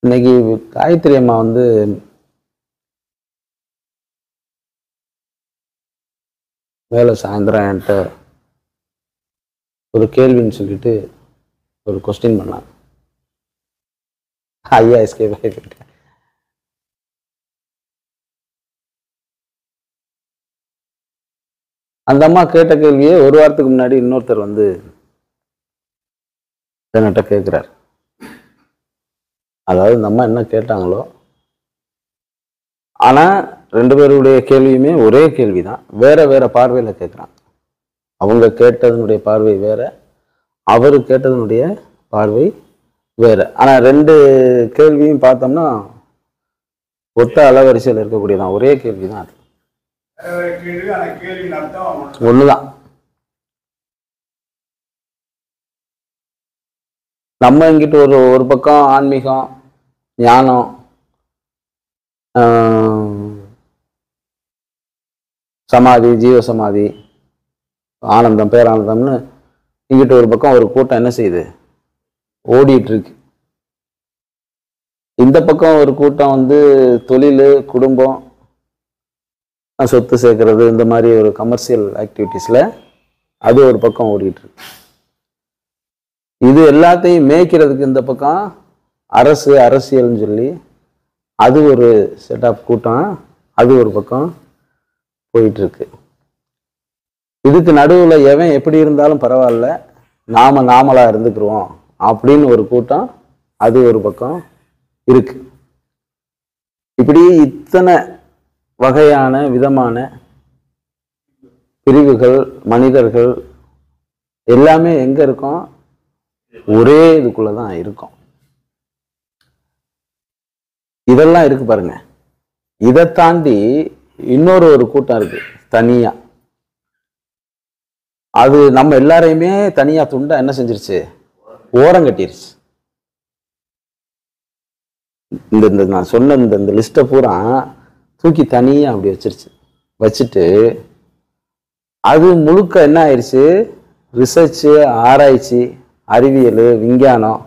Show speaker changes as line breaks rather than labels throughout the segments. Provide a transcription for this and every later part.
இன்னைக்கு காயத்ரி அம்மா வந்து மேலே சாயந்தரம் என்கிட்ட ஒரு கேள்வின்னு சொல்லிட்டு ஒரு கொஸ்டின் பண்ணாங்க ஐயா எஸ்கேப் ஆகிட்டேன் அந்த அம்மா கேட்ட கேள்வியே ஒரு வாரத்துக்கு முன்னாடி இன்னொருத்தர் வந்து என்கிட்ட கேட்குறாரு அதாவது இந்த அம்மா என்ன கேட்டாங்களோ ஆனா ரெண்டு பேருடைய கேள்வியுமே ஒரே கேள்விதான் வேற வேற பார்வையில கேட்குறாங்க அவங்க கேட்டதனுடைய பார்வை வேற அவர் கேட்டதனுடைய பார்வை வேற ஆனா ரெண்டு கேள்வியும் பார்த்தோம்னா ஒத்த அளவரிசையில் இருக்கக்கூடியதான் ஒரே கேள்விதான் அது
வேற கேள்வி ஆனா கேள்வியின் அர்த்தம் ஒண்ணு.
ஒண்ணுதான் நம்ம இங்கிட்டு ஒரு ஒரு பக்கம் ஆன்மீகம் ஞானம் ஆஹ், சமாதி ஜீவ சமாதி ஆனந்தம் பேரானந்தம்னு இங்கிட்டு ஒரு பக்கம் ஒரு கூட்டம் என்ன செய்யுது ஓடிட்டு இருக்கு இந்த பக்கம் ஒரு கூட்டம் வந்து தொழில் குடும்பம் அஹ் சொத்து சேர்க்கறது இந்த மாதிரி ஒரு கமர்ஷியல் ஆக்டிவிட்டீஸில் அது ஒரு பக்கம் ஓடிட்டு இருக்கு இது எல்லாத்தையும் மேய்க்கிறதுக்கு இந்த பக்கம் அரசு அரசியல்னு சொல்லி அது ஒரு செட் ஆஃப் கூட்டம் அது ஒரு பக்கம் போயிட்டு இருக்கு இதுக்கு நடுவில் எவன் எப்படி இருந்தாலும் பரவாயில்ல நாம நாமளா இருந்துக்கிறோம் அப்படின்னு ஒரு கூட்டம் அது ஒரு பக்கம் இருக்கு இப்படி இத்தனை வகையான விதமான பிரிவுகள் மனிதர்கள் எல்லாமே எங்க இருக்கும் ஒரே இதுக்குள்ள தான் இருக்கும் இதெல்லாம் இருக்கு பாருங்க இதை தாண்டி இன்னொரு ஒரு கூட்டம் இருக்கு தனியா அது நம்ம எல்லாரையுமே தனியா துண்டா என்ன செஞ்சிருச்சு ஓரம் கட்டிருச்சு இந்த இந்த நான் சொன்ன இந்த இந்த லிஸ்ட்டை பூரா தூக்கி தனியா அப்படி வச்சிருச்சு வச்சுட்டு அது முழுக்க என்ன ஆயிடுச்சு ரிசர்ச்சு ஆராய்ச்சி அறிவியல் விஞ்ஞானம்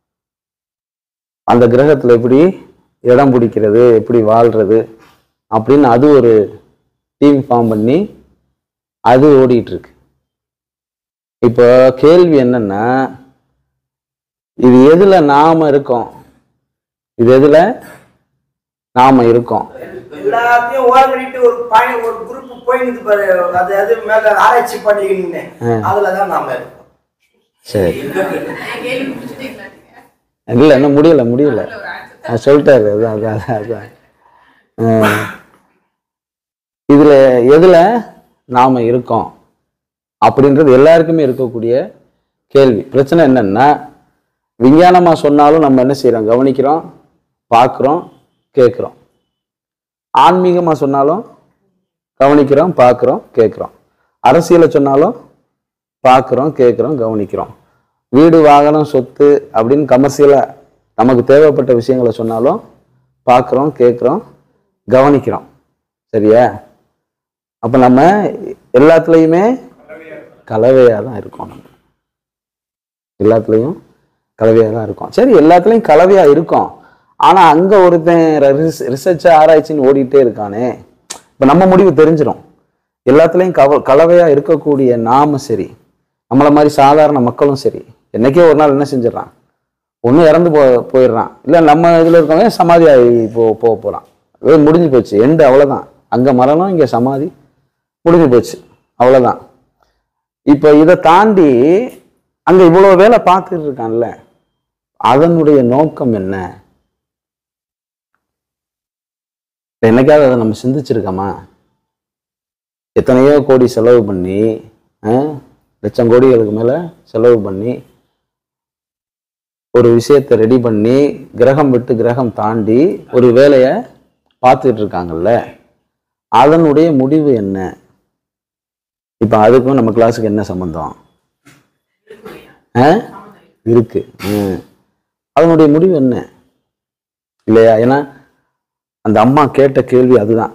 அந்த கிரகத்துல எப்படி இடம் பிடிக்கிறது எப்படி வாழ்றது அப்படின்னு அது ஒரு டீம் ஃபார்ம் பண்ணி அது ஓடிட்டு இருக்கு இப்போ கேள்வி என்னன்னா இது எதுல நாம இருக்கோம் இது எதுல நாம இருக்கோம்
எல்லாத்தையும் ஓரம் கட்டிட்டு ஒரு பயண ஒரு குரூப் போயிடுது பாரு அது அது மேல ஆராய்ச்சி பண்ணிக்கின்னு அதுலதான் நாம இருக்கோம்
சரி
கேள்வி முடிச்சிட்டீங்களா நீங்க?
இல்ல இன்னும் முடியல முடியல
அதுல ஒரு answer
நான் சொல்லிட்டாரு அதான் அதான் அதான், அதான் அஹ் இதுல எதுல நாம இருக்கோம் அப்படின்றது எல்லாருக்குமே இருக்கக்கூடிய கேள்வி பிரச்சனை என்னன்னா விஞ்ஞானமா சொன்னாலும் நம்ம என்ன செய்றோம் கவனிக்கிறோம் பார்க்குறோம் கேட்குறோம் ஆன்மீகமா சொன்னாலும் கவனிக்கிறோம் பார்க்குறோம் கேட்குறோம் அரசியலை சொன்னாலும் பார்க்குறோம் கேட்குறோம் கவனிக்கிறோம் வீடு வாகனம் சொத்து அப்படின்னு கமர்ஷியலாக நமக்கு தேவைப்பட்ட விஷயங்களை சொன்னாலும் பார்க்குறோம் கேட்குறோம் கவனிக்கிறோம் சரியா அப்போ நம்ம எல்லாத்துலேயுமே கலவையாக தான் இருக்கோம் நம்ம எல்லாத்துலேயும் கலவையாக தான் இருக்கோம் சரி எல்லாத்துலேயும் கலவையாக இருக்கோம் ஆனால் அங்கே ஒருத்தன் ரிசர்ச் ஆராய்ச்சின்னு ஓடிட்டே இருக்கானே இப்போ நம்ம முடிவு தெரிஞ்சிடும் எல்லாத்துலேயும் கவ கலவையாக இருக்கக்கூடிய நாம சரி நம்மளை மாதிரி சாதாரண மக்களும் சரி என்னைக்கே ஒரு நாள் என்ன செஞ்சிடறான் ஒன்று இறந்து போ போயிடுறான் இல்லை நம்ம இதில் இருக்கவங்க சமாதி ஆகி போ போக போகிறான் அது முடிஞ்சு போச்சு எண்டு அவ்வளோதான் அங்கே மரணம் இங்கே சமாதி முடிஞ்சு போச்சு அவ்வளோதான் இப்போ இதை தாண்டி அங்கே இவ்வளோ வேலை பார்த்துட்டு இருக்கான்ல அதனுடைய நோக்கம் என்ன என்னைக்காவது அதை நம்ம சிந்திச்சிருக்கோமா எத்தனையோ கோடி செலவு பண்ணி ஆ, லட்சம் கோடிகளுக்கு மேலே செலவு பண்ணி ஒரு விஷயத்தை ரெடி பண்ணி கிரகம் விட்டு கிரகம் தாண்டி ஒரு வேலையை பார்த்துட்டு இருக்காங்கல்ல அதனுடைய முடிவு என்ன இப்போ அதுக்கும் நம்ம கிளாஸுக்கு என்ன சம்பந்தம் ஆ? இருக்கு ம். அதனுடைய முடிவு என்ன இல்லையா ஏன்னா அந்த அம்மா கேட்ட கேள்வி அதுதான்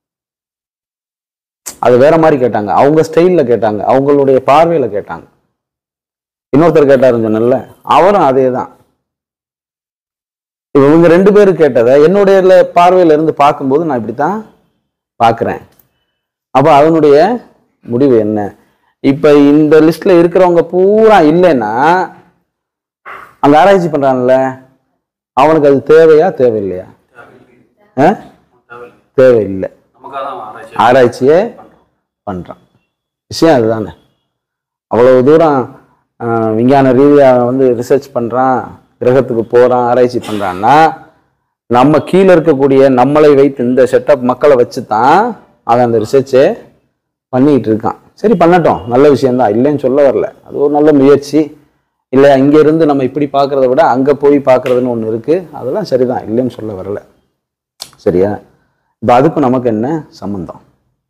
அது வேற மாதிரி கேட்டாங்க அவங்க ஸ்டைல்ல கேட்டாங்க அவங்களுடைய பார்வையில கேட்டாங்க இன்னொருத்தர் கேட்டாருன்னு சொன்னல அவரும் அதே தான் இவங்க ரெண்டு பேரும் கேட்டதை என்னுடைய ல- பார்வையில இருந்து பார்க்கும்போது நான் இப்படித்தான் பார்க்குறேன் அப்போ அதனுடைய முடிவு என்ன இப்போ இந்த லிஸ்ட்ல இருக்கிறவங்க பூரா இல்லைன்னா அங்க ஆராய்ச்சி பண்றான்ல அவனுக்கு அது தேவையா தேவையில்லையா ஆ? தேவையில்லை
நமக்காக தான் ஆராய்ச்சி
ஆராய்ச்சியே பண்றான் விஷயம் அதுதானே அவ்வளவு தூரம் ஆஹ், விஞ்ஞான ரீதியா வந்து ரிசர்ச் பண்றான் கிரகத்துக்கு போறான் ஆராய்ச்சி பண்றான்னா நம்ம கீழே இருக்கக்கூடிய நம்மளை வைத்து இந்த செட்டப் மக்களை வச்சு தான் அவன் அந்த ரிசர்ச்சே பண்ணிட்டு இருக்கான் சரி பண்ணட்டும் நல்ல விஷயம்தான் இல்லைன்னு சொல்ல வரல அது ஒரு நல்ல முயற்சி இல்லை இங்க இருந்து நம்ம இப்படி பார்க்கறத விட அங்க போய் பார்க்கறதுன்னு ஒன்று இருக்கு அதெல்லாம் சரிதான் இல்லைன்னு சொல்ல வரல சரியா இப்போ அதுக்கும் நமக்கு என்ன சம்பந்தம்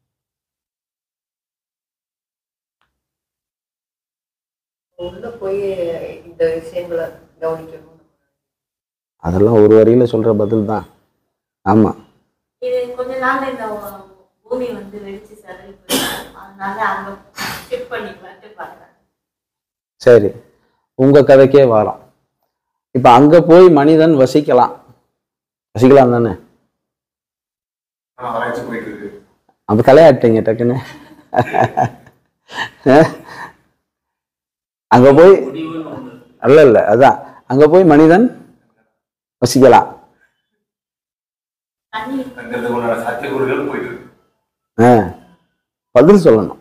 உள்ள போய் இந்த விஷயங்களை கவனிக்கணும்
அதெல்லாம் ஒரு வரியில சொல்ற பதில் தான் ஆமா
இது கொஞ்ச நாள் இந்த உ- பூமி வந்து வெடிச்சு செதறி போயிடும் அதனால அங்க செக் பண்ணிக்கலான்ட்டு பாக்குறேன்
சரி உங்க கதைக்கே வரோம் இப்ப அங்க போய் மனிதன் வசிக்கலாம் வசிக்கலாம் தானே
ஆனா ஆராய்ச்சி போயிட்டு இருக்கு
அப்ப தலையாட்டீங்க டக்குன்னு அங்க போய்
முடிவுன்னு ஒண்ணு
அல்ல இல்ல அதான் அங்க போய் மனிதன் வசிக்கலாம்
தண்ணி
தங்கிறதுக்கு உண்டான சாத்தியக்கூறுகள் போயிட்டு இருக்கு
ஆ, பதில் சொல்லணும்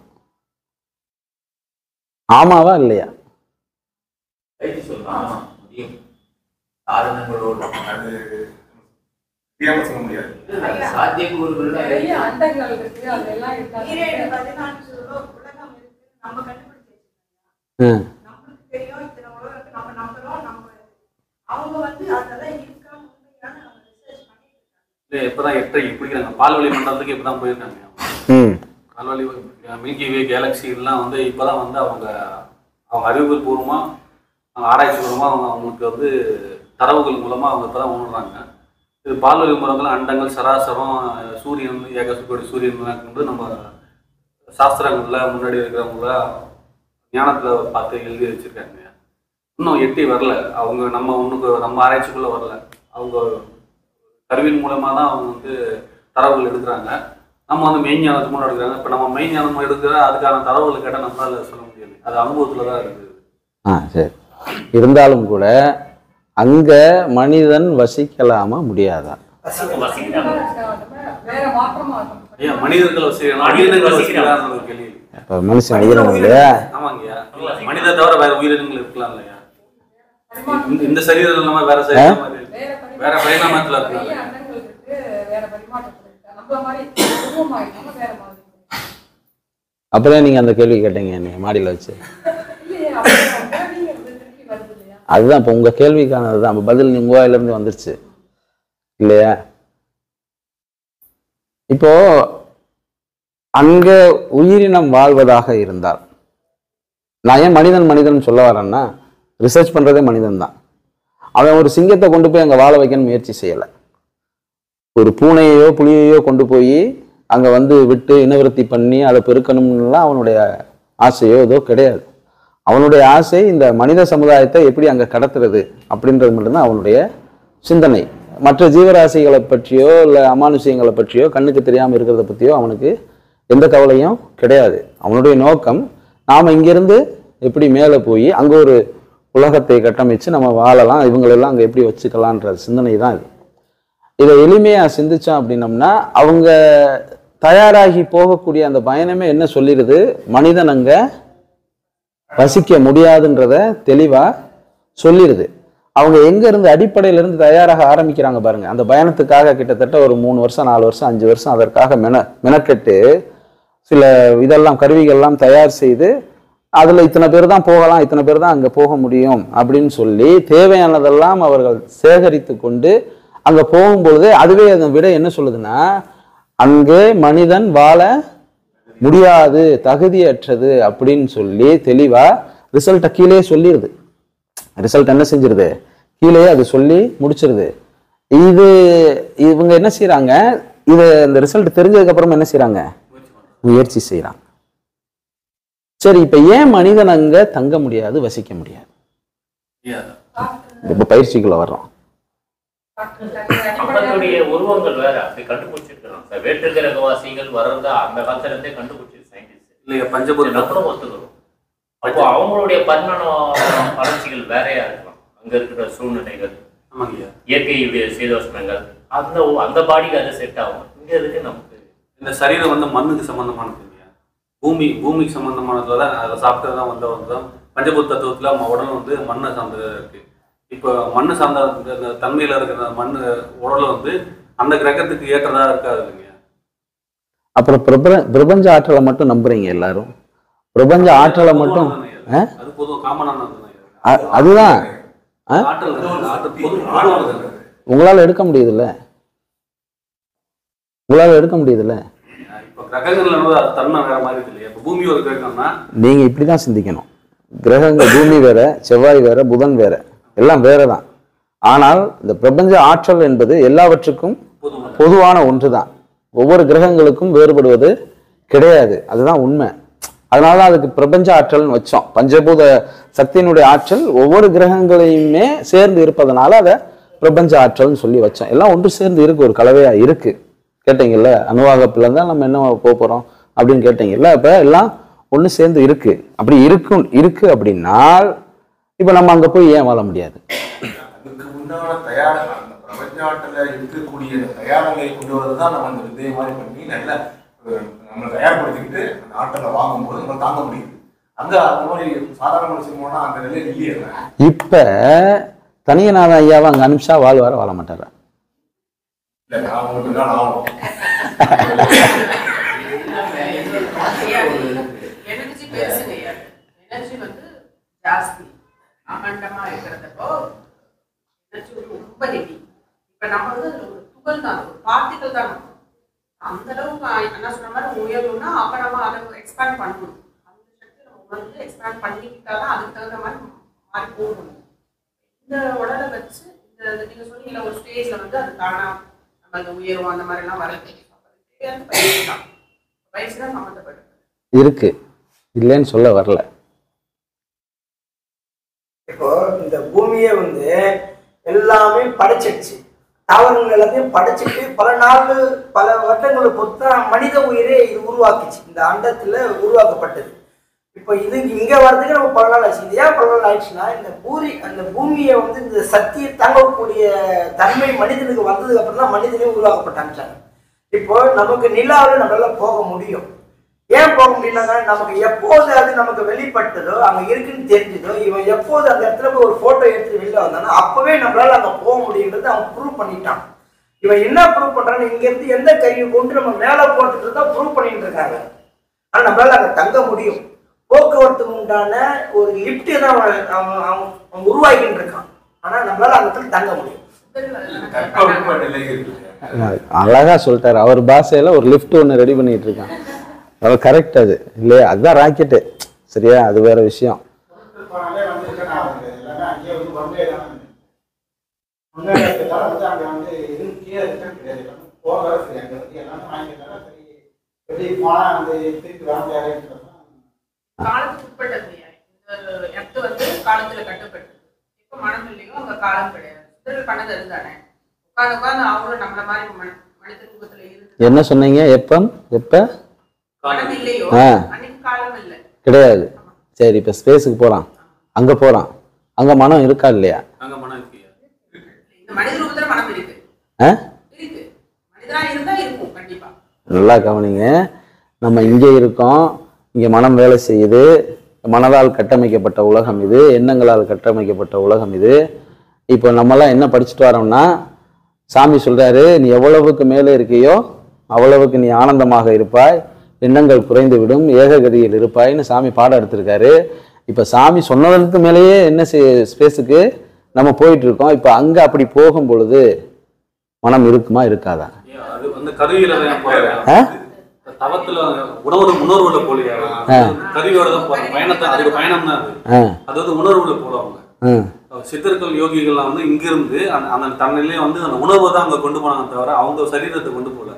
ஆமாவா இல்லையா
ரைட்டு சொல்லலாம் ஆமா முடியும் காரணங்களோடு
அது தெரியாம சொல்ல முடியாது
சாத்தியக்கூறுகள்
நிறைய அண்டங்கள் இருக்கு அதெல்லாம்
ஈரேழு
இருக்காங்க
பதினான்கு உலகம் உலகம் இருக்கு நம்ம கண்டுபிடிச்சு
ஆ,
நம்மளுக்கு தெரியும் இத்தனை உலகம் இருக்கு நம்ம நம்புறோம் நம்ம அவங்க வந்து அதெல்லாம் இருக்கான்னு உண்மையான அவங்க ரிசர்ச் பண்ணிட்டு இருக்காங்க
இல்லை இப்பதான் எட்டை பிடிக்கிறாங்க பால்வழி மண்டலத்துக்கு இப்பதான் போயிருக்காங்க
ம்
பால்வழி மில்கி வே கேலக்ஸி எல்லாம் வந்து இப்பதான் வந்து அவங்க அவங்க அறிவியல் பூர்வமா அவங்க ஆராய்ச்சி பூர்வமா அவங்க அவங்களுக்கு வந்து தரவுகள் மூலமா அவங்க இப்பதான் உணர்றாங்க இது பால்வழி முறைகள் அண்டங்கள் சராசரம் சூரியன் ஏகசுக்கோடி சூரியன் வந்து நம்ம சாஸ்திரங்கள்ல முன்னாடி இருக்கிறவங்கள ஞானத்துல பார்த்து எழுதி வச்சிருக்காங்க இன்னும் எட்டி வரல அவங்க நம்ம ஒண்ணுக்கு நம்ம ஆராய்ச்சிக்குள்ள வரல அவங்க கருவியின் மூலமா தான் அவங்க வந்து தரவுகள் எடுக்கிறாங்க நம்ம வந்து மெய்ஞானத்து மூலம் எடுக்கிறாங்க இப்போ நம்ம மெய்ஞானம் எடுக்கிற அதுக்கான தரவுகள் கேட்டால் நம்மளால சொல்ல முடியாது அது அனுபவத்துல தான் இருக்குது
ஆ சரி இருந்தாலும் கூட அங்க மனிதன் வசிக்கலாமா முடியாதா
வேற மாற்றமா இருக்கும்
ஐயா மனிதர்கள் வசிக்கிறாங்க உயிரினங்கள் வசிக்கிறாங்க ஒரு கேள்வி
இப்போ மனுஷன் உயிரினம் இல்லையா
ஆமாங்கய்யா மனித தவிர வேற உயிரினங்கள் இருக்கலாம் இல்லையா இந்த- இந்த சரீரம் இல்லாம வேற சரீரம் மாதிரி
வேற
வேற பரிணாமத்துல
நிறைய
இருக்கலாம்
அண்டங்கள் இருக்கு வேற பரிமாற்றத்தில் இருக்கு நம்மள மாதிரி உருவமாயிட்டாம வேற மாதிரி
அப்பதான் நீங்க அந்த கேள்வி கேட்டீங்க நீங்க மாடியில வச்சு
இல்லையே அப்படியே நீங்க திருப்பி வருது இல்லையா
அதுதான் இப்போ உங்க கேள்விக்கானது தான் பதில் உங்க வாயில இருந்து வந்துருச்சு இல்லையா இப்போ அங்க உயிரினம் வாழ்வதாக இருந்தால் நான் ஏன் மனிதன் மனிதன் சொல்ல வரேன்னா ரிசர்ச் பண்றதே மனிதன் தான் அவன் ஒரு சிங்கத்தை கொண்டு போய் அங்க வாழ வைக்கணும்னு முயற்சி செய்யல ஒரு பூனையையோ புலியையோ கொண்டு போய் அங்க வந்து விட்டு இனவிருத்தி பண்ணி அதை பெருக்கணும்னுலாம் அவனுடைய ஆசையோ ஏதோ கிடையாது அவனுடைய ஆசை இந்த மனித சமுதாயத்தை எப்படி அங்க கடத்துறது அப்படின்றது மட்டும்தான் அவனுடைய சிந்தனை மற்ற ஜீவராசிகளை பற்றியோ இல்லை அமானுஷியங்களை பற்றியோ கண்ணுக்கு தெரியாம இருக்கிறத பத்தியோ அவனுக்கு எந்த கவலையும் கிடையாது அவனுடைய நோக்கம் நாம இங்கிருந்து எப்படி மேலே போய் அங்க ஒரு உலகத்தை கட்டமைச்சு நம்ம வாழலாம் இவங்களெல்லாம் அங்க எப்படி வச்சுக்கலான்ற சிந்தனை தான் இது இதை எளிமையா சிந்திச்சோம் அப்படின்னம்னா அவங்க தயாராகி போகக்கூடிய அந்த பயணமே என்ன சொல்லிடுது மனிதன் அங்க வசிக்க முடியாதுன்றத தெளிவா சொல்லிடுது அவங்க எங்க இருந்து அடிப்படையில இருந்து தயாராக ஆரம்பிக்கிறாங்க பாருங்க அந்த பயணத்துக்காக கிட்டத்தட்ட ஒரு மூணு வருஷம் நாலு வருஷம் அஞ்சு வருஷம் அதற்காக மென மெனக்கெட்டு சில இதெல்லாம் கருவிகள்லாம் தயார் செய்து அதுல இத்தனை பேர் தான் போகலாம் இத்தனை பேர் தான் அங்க போக முடியும் அப்படின்னு சொல்லி தேவையானதெல்லாம் அவர்கள் சேகரித்து கொண்டு அங்க போகும்பொழுது அதுவே அதன் விட என்ன சொல்லுதுன்னா அங்கே மனிதன் வாழ முடியாது தகுதியற்றது அப்படின்னு சொல்லி தெளிவா ரிசல்ட்டை கீழே சொல்லிடுது ரிசல்ட் என்ன செஞ்சிருது கீழே அது சொல்லி முடிச்சிருது இது இவங்க என்ன செய்றாங்க இது இந்த ரிசல்ட் தெரிஞ்சதுக்கு அப்புறம் என்ன செய்றாங்க முயற்சி செய்றாங்க சரி இப்ப ஏன் மனிதன் அங்க தங்க முடியாது வசிக்க முடியாது
ஐயா
இப்ப பயிற்சிக்குள்ள வர்றோம்
அவங்களுடைய உருவங்கள் வேற அப்படி கண்டுபிடிச்சிருக்கிறோம் சார் வேற்று கிரகவாசிகள் வர்றதா அந்த காலத்துல இருந்தே கண்டுபிடிச்சி சயின்டிஸ்ட்
இல்லையா பஞ்சபூத
நம்மளும் ஒத்துக்கிறோம் அப்போ அவங்களுடைய பரிமாண வளர்ச்சிகள் வேறையா இருக்கலாம் அங்க இருக்கிற சூழ்நிலைகள்
ஆமாங்கய்யா
இயற்கை வி- சீதோஷ்ணங்கள் அந்த அந்த பாடிக்கு அது செட் ஆகும் இங்க இருக்கு நமக்கு
இந்த சரீரம் வந்து மண்ணுக்கு சம்பந்தமானது இல்லையா பூமி பூமிக்கு சம்பந்தமானதுல தான் அதை சாப்பிட்டு தான் வந்த வந்து பஞ்சபூத தத்துவத்தில் நம்ம உடல் வந்து மண்ணை சார்ந்ததாக இருக்கு இப்போ மண்ணு சார்ந்த அந்த- அந்த தன்மையில் இருக்கிற மண் உடல் வந்து அந்த கிரகத்துக்கு ஏற்றதா இருக்காது இல்லைங்க
அப்புறம் பிரப பிரபஞ்ச ஆற்றலை மட்டும் நம்புறீங்க எல்லாரும் பிரபஞ்ச ஆற்றலை மட்டும் ஆ?
அது பொதுவாக காமனானது
அ- அதுதான் ஆ?
ஆற்றல் இருக்கு. ஆற்றல் பொது பொதுவானது
உங்களால எடுக்க முடியுதுல்ல உங்களால எடுக்க முடியுதுல்ல
இப்போ கிரகங்கள்ல வந்து அது தன்மை வேற மாதிரி இருக்கு இல்லையா இப்போ பூமி ஒரு கிரகம்னா
நீங்க இப்படிதான் சிந்திக்கணும் கிரகங்கள் பூமி வேற செவ்வாய் வேற புதன் வேற எல்லாம் வேற தான் ஆனால் இந்த பிரபஞ்ச ஆற்றல் என்பது எல்லாவற்றுக்கும்
பொதுவான
பொதுவான ஒன்றுதான் ஒவ்வொரு கிரகங்களுக்கும் வேறுபடுவது கிடையாது அதுதான் உண்மை அதனால தான் அதுக்கு பிரபஞ்ச ஆற்றல்னு வச்சோம் பஞ்சபூத சக்தியினுடைய ஆற்றல் ஒவ்வொரு கிரகங்களையுமே சேர்ந்து இருப்பதனால அதை பிரபஞ்ச ஆற்றல்னு சொல்லி வச்சோம் எல்லாம் ஒன்று சேர்ந்து இருக்கு ஒரு கலவையா இருக்கு கேட்டீங்கல்ல அணுவாகப்பில் இருந்தால் நம்ம என்ன போக போறோம் அப்படின்னு கேட்டீங்கல்ல இப்ப எல்லாம் ஒன்று சேர்ந்து இருக்கு அப்படி இருக்கும் இருக்கு அப்படின்னால் இப்ப நம்ம அங்க போய் ஏன் வாழ முடியாது
அதுக்கு உண்டான தயார் அந்த பிரபஞ்சாட்டில் இருக்கக்கூடிய அந்த தயாரங்களை கொண்டு வரது தான் நம்ம அந்த விதை மாதிரி பண்ணி நல்ல அஹ், நம்மளை தயார்படுத்திக்கிட்டு அந்த ஆற்றலை வாங்கும்போது நம்ம தாங்க முடியுது அங்க அந்த மாதிரி சாதாரண மனுஷன் போனா அந்த நிலையில இல்லையே
இப்ப தனியநாத ஐயாவை அங்க அனுப்பிச்சா வாழ்வார வாழ மாட்டாரா
இல்ல நான் உங்களுக்கு தான் ஆகும்
எனர்ஜி பெருசுங்க எனர்ஜி வந்து ஜாஸ்தி அகண்டமா இருக்கிறதப்போ எனர்ஜி வந்து ரொம்ப ஹெவி இப்ப நம்ம வந்து அதுல ஒரு துகள் தான் ஒரு பார்ட்டிகல் தான் நம்ம அந்த அளவுக்கு அஹ் என்ன சொன்ன மாதிரி உயரணும்னா அப்ப நம்ம அதை எக்ஸ்பேண்ட் பண்ணணும் அந்த சக்தி நம்ம உணர்ந்து எக்ஸ்பேண்ட் பண்ணிக்கிட்டாதான் அதுக்கு தகுந்த மாதிரி மாறி போகணும் இந்த உடலை வச்சு இந்த இந்த நீங்க சொன்னீங்கல்ல ஒரு ஸ்டேஜ்ல வந்து அது தானா நம்ம அந்த உயரும் அந்த மாதிரி எல்லாம் வரது தேவையான பயிற்சி தான் பயிற்சி தான் சம்மந்தப்பட்டது
இருக்கு இல்லைன்னு சொல்ல வரல
இப்போ இந்த பூமியே வந்து எல்லாமே படைச்சிடுச்சு தாவரங்கள் எல்லாத்தையும் படைச்சிட்டு பல நாள் பல வருடங்களை பொறுத்து தான் மனித உயிரே இது உருவாக்குச்சு இந்த அண்டத்துல உருவாக்கப்பட்டது இப்போ இது இங்க வர்றதுக்கு நம்ம பல நாள் ஆச்சு இது ஏன் பல நாள் ஆயிடுச்சுன்னா இந்த பூரி அந்த பூமியை வந்து இந்த சக்தியை தாங்கக்கூடிய தன்மை மனிதனுக்கு வந்ததுக்கு அப்புறம் தான் மனிதனே உருவாக்கப்பட்டாங்க இப்போ நமக்கு நிலாவில் நம்மளால போக முடியும் ஏன் போக முடியலங்க நமக்கு எப்போது அது நமக்கு வெளிப்பட்டதோ அங்க இருக்குன்னு தெரிஞ்சதோ இவன் எப்போது அந்த இடத்துல போய் ஒரு போட்டோ எடுத்து வெளில வந்தானோ அப்பவே நம்மளால அங்க போக முடியுன்றது அவன் ப்ரூவ் பண்ணிட்டான் இவன் என்ன ப்ரூவ் பண்றான்னு இங்க இருந்து எந்த கையை கொண்டு நம்ம மேல போட்டுட்டு தான் ப்ரூவ் பண்ணிட்டு இருக்காங்க ஆனா நம்மளால அங்க தங்க முடியும் போக்குவரத்துக்கு உண்டான ஒரு லிப்ட் தான் அவன் அவன் அவன் அவன் உருவாக்கிட்டு இருக்கான் ஆனா நம்மளால அந்த இடத்துல தங்க முடியும்
தட்பவெப்ப நிலை இருக்கு
அழகா சொல்லிட்டாரு அவர் பாஷையில ஒரு லிஃப்ட் ஒன்று ரெடி பண்ணிட்டு இருக்கான் அவர் கரெக்ட் அது இல்லையா அதுதான் ராக்கெட்டு சரியா அது வேற விஷயம்
போனாலே வந்து என்ன ஆகுது எல்லாமே அங்கேயே வந்து ஒன்றே தான் முன்னாடி இருக்கிறதால வந்து அங்கே வந்து எதுவும் கீழே இருக்க கிடையாது எல்லாமே போக வர சரி அங்கே வந்து எல்லாமே வாங்கிக்கிறதால சரி எப்படி போனால் வந்து திருப்பி வர முடியாதுன்றது
காலத்துக்கு உட்பட்டது இல்லையா இந்த எர்த்து வந்து காலத்துல கட்டுப்பட்டது இப்ப மனதிலையும் அங்க காலம் கிடையாது சித்தர்கள் பண்ணது அதுதானே உட்காந்து உட்காந்து அவங்களும் நம்மள மாதிரி மனி- மனித ரூபத்துல இருந்து
என்ன சொன்னீங்க எப்பம் எப்ப
மனது இல்லையோ
ஆ.
அன்னைக்கு காலம் இல்லை
கிடையாது சரி இப்ப ஸ்பேஸுக்கு போறான் அங்க போறான் அங்க மனம் இருக்கா இல்லையா
அங்க மனம் இருக்கியா
இந்த மனித ரூபத்துல மனம் இருக்கு
ஆ?
இருக்கு மனிதனா இருந்தா இருக்கும் கண்டிப்பா
நல்லா கவனிங்க நம்ம இங்கே இருக்கோம் இங்கே மனம் வேலை செய்யுது மனதால் கட்டமைக்கப்பட்ட உலகம் இது எண்ணங்களால் கட்டமைக்கப்பட்ட உலகம் இது இப்போ நம்மலாம் என்ன படிச்சுட்டு வரோம்னா சாமி சொல்றாரு நீ எவ்வளவுக்கு மேலே இருக்கியோ அவ்வளவுக்கு நீ ஆனந்தமாக இருப்பாய் எண்ணங்கள் குறைந்து விடும் ஏககதியில் இருப்பாய்னு சாமி பாடம் எடுத்திருக்காரு இப்போ சாமி சொன்னதற்கு மேலேயே என்ன ஸ்பேஸுக்கு நம்ம போயிட்டு இருக்கோம் இப்போ அங்கே அப்படி போகும் பொழுது மனம் இருக்குமா இருக்காதா
ஏன் அது வந்து கருவியில தான் போறாங்க
ஆ?
தவத்துல உணவு உணர்வுல போலியா கருவியோட தான் போறாங்க பயணத்தை அதுக்கு பயணம் தான் அது
ஆ
அது வந்து உணர்வுல போறவங்க
ஆ
சித்தர்கள் யோகிகள்லாம் வந்து இங்கிருந்து அந்த அந்த தன்னிலே வந்து அந்த உணர்வை தான் அங்க கொண்டு போனாங்க தவிர அவங்க சரீரத்தை கொண்டு போகல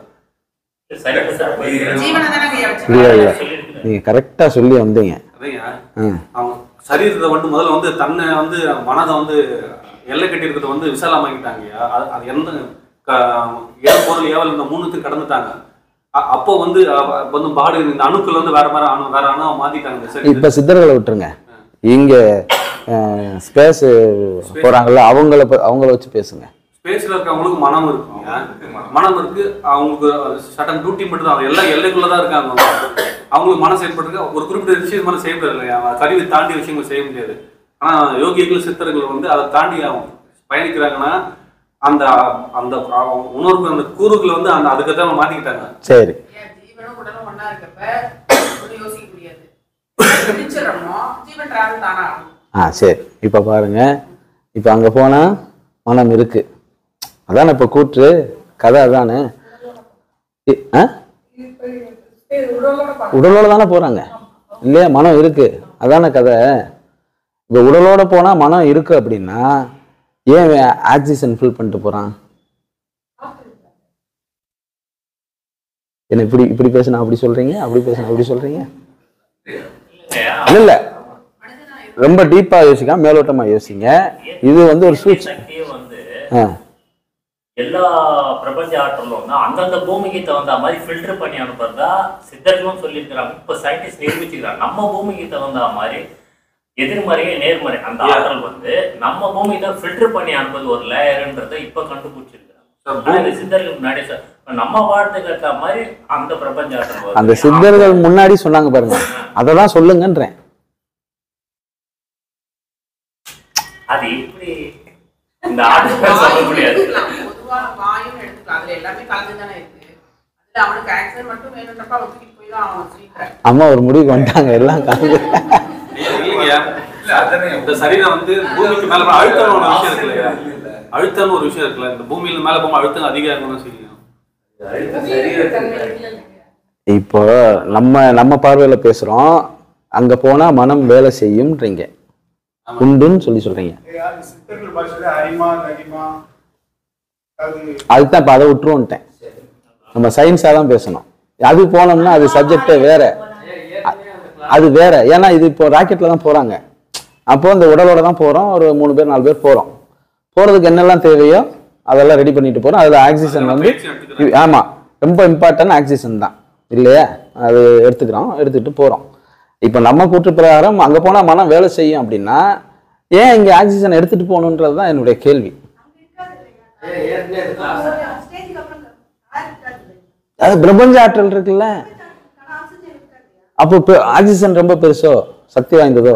சரி சார்
ஜீவனை தானே ஐயா
இல்ல இல்ல
சொல்லியிருக்கிறேன்
நீங்க கரெக்டா சொல்லி வந்தீங்க
அதையா
ஆ.
அவங்க சரீரத்தை வந்து முதல்ல வந்து தன்னை வந்து மனதை வந்து எல்லை கட்டி இருக்கிறத வந்து விசாலமாக்கிட்டாங்கய்யா அது அது எந்த க- ஏழு பொருள் ஏவல் இந்த மூணுத்தையும் கடந்துட்டாங்க அ- அப்போ வந்து அ- வந்து பாடி இந்த அணுக்கள் வந்து வேற வேற அணு வேற அணுவை மாத்திட்டாங்க சரி
இப்ப சித்தர்களை விட்டுருங்க இங்க ஸ்பேஸ் போறாங்கல்ல அவங்கள ப- அவங்கள வச்சு பேசுங்க
ஸ்பேஸ்ல இருக்கவங்களுக்கு மனம் இருக்குங்க மனம் இருக்கு அவங்களுக்கு சட்டன் டியூட்டி மட்டும் தான் எல்லாம் எல்லைக்குள்ள தான் இருக்காங்க அவங்க. அவங்களுக்கு மனம் செயல்படுறது ஒரு குறிப்பிட்ட விஷயம் மனம் செயல்படுறது இல்லையா கருவி தாண்டி விஷயங்கள் செய்ய முடியாது ஆனா யோகிகள் சித்தர்கள் வந்து அதை தாண்டி அவங்க பயணிக்கிறாங்கன்னா அந்த அந்த உணர்வு அந்த கூறுகளை வந்து அந்த அதுக்கு தான் மாத்திக்கிட்டாங்க
சரி
ஏன் ஜீவனும் உடலும் ஒண்ணா இருக்கப்ப ஒண்ணும் யோசிக்க முடியாது பிரிச்சிடறோமோ ஜீவன் டிராவல் தானா ஆகும்
ஆ சரி இப்ப பாருங்க இப்ப அங்க போனா மனம் இருக்கு அதானே இப்ப கூற்று கதை அதானே இ- ஆ? உடலோட தானே போறாங்க இல்லையா மனம் இருக்கு அதானே கதை இப்ப உடலோட போனா மனம் இருக்கு அப்படின்னா ஏன் ஆக்சிஜன் ஃபில் பண்ணிட்டு போறான் என்ன இப்படி இப்படி பேசினா அப்படி சொல்றீங்க அப்படி பேசினா அப்படி சொல்றீங்க
இல்லையா?
இல்ல இல்ல ரொம்ப டீப்பா யோசிக்காம மேலோட்டமா யோசிங்க இது வந்து ஒரு
இயற்கை
சூழ்ச்சி
சக்தியே வந்து
ஆ
எல்லா பிரபஞ்ச ஆற்றலும் வந்து அந்தந்த பூமிக்கு தகுந்த மாதிரி ஃபில்டர் பண்ணி அனுப்புறதா சித்தர்களும் சொல்லியிருக்கிறாங்க இப்ப சயின்டிஸ்ட் நிரூபிச்சுக்கிறாங்க நம்ம பூமிக்கு தகுந்த மாதிரி எதிர்மறையே நேர்மறை அந்த ஆற்றல் வந்து நம்ம பூமி தான் ஃபில்டர் பண்ணி அனுப்புறது ஒரு லேயர்ன்றதை இப்ப கண்டுபிடிச்சிருக்கிறாங்க ஆனா இது சித்தர்களுக்கு முன்னாடி சொ- இப்ப நம்ம வாழ்த்துக்கு ஏற்ற மாதிரி அந்த பிரபஞ்ச ஆற்றல் வருது.
அந்த சித்தர்கள் முன்னாடி சொன்னாங்க பாருங்க அதெல்லாம் சொல்லுங்கன்றேன்
அது எப்படி இந்த ஆற்றல் சொல்ல
வாயுன்னு
முடியாது
எடுத்துக்கலாம். பொதுவா வாயுன்னு எடுத்துக்கலாம் அதுல எல்லாமே கலந்து தானே இருக்கு அதுல அவனுக்கு ஆக்சன் மட்டும் வேணுன்றப்ப அவன் தூக்கிட்டு போய் தான் அவன் சீக்கிரம்
அம்மா ஒரு முடிவுக்கு வந்துட்டாங்க எல்லாம் கலந்து
இல்லைங்கய்யா
இல்ல அதானே
இந்த சரீரம் வந்து பூமிக்கு மேல போனா அழுத்தம் ஒரு விஷயம் இருக்கு இல்லையா அழுத்தம்னு ஒரு விஷயம் இருக்குல்ல இந்த பூமியில மேல போகும்போது அழுத்தம் அதிகம் தான் செய்யும்
இப்போ நம்ம நம்ம பார்வையில பேசுறோம் அங்க போனா மனம் வேலை செய்யும்ன்றீங்க உண்டுன்னு சொல்லி சொல்றீங்க
யாரு சித்தர்கள் பாஷையில அரிமா கரிமா அது
அதுதான் இப்போ அதை விட்டுருவோன்ட்டேன் நம்ம சயின்ஸாக தான் பேசணும் அது போனோம்னா அது சப்ஜெக்டே வேற அது வேற ஏன்னா இது இப்போ ராக்கெட்ல தான் போறாங்க அப்போ இந்த உடலோட தான் போறோம் ஒரு மூணு பேர் நாலு பேர் போறோம் போறதுக்கு என்னெல்லாம் தேவையோ அதெல்லாம் ரெடி பண்ணிட்டு போறோம் அதுல ஆக்சிஜன் வந்து ஆமா ரொம்ப இம்பார்ட்டன்ட் ஆக்சிஜன் தான் இல்லையா அது எடுத்துக்கிறோம் எடுத்துட்டு போறோம் இப்போ நம்ம கூற்று பிரகாரம் அங்க போனா மனம் வேலை செய்யும் அப்படின்னா ஏன் இங்க ஆக்சிஜன் எடுத்துட்டு போகணுன்றது தான் என்னுடைய கேள்வி அது பிரபஞ்ச ஆற்றல் இருக்குல்ல அப்போ பெ- ஆக்சிஜன் ரொம்ப பெருசோ சக்தி வாய்ந்ததோ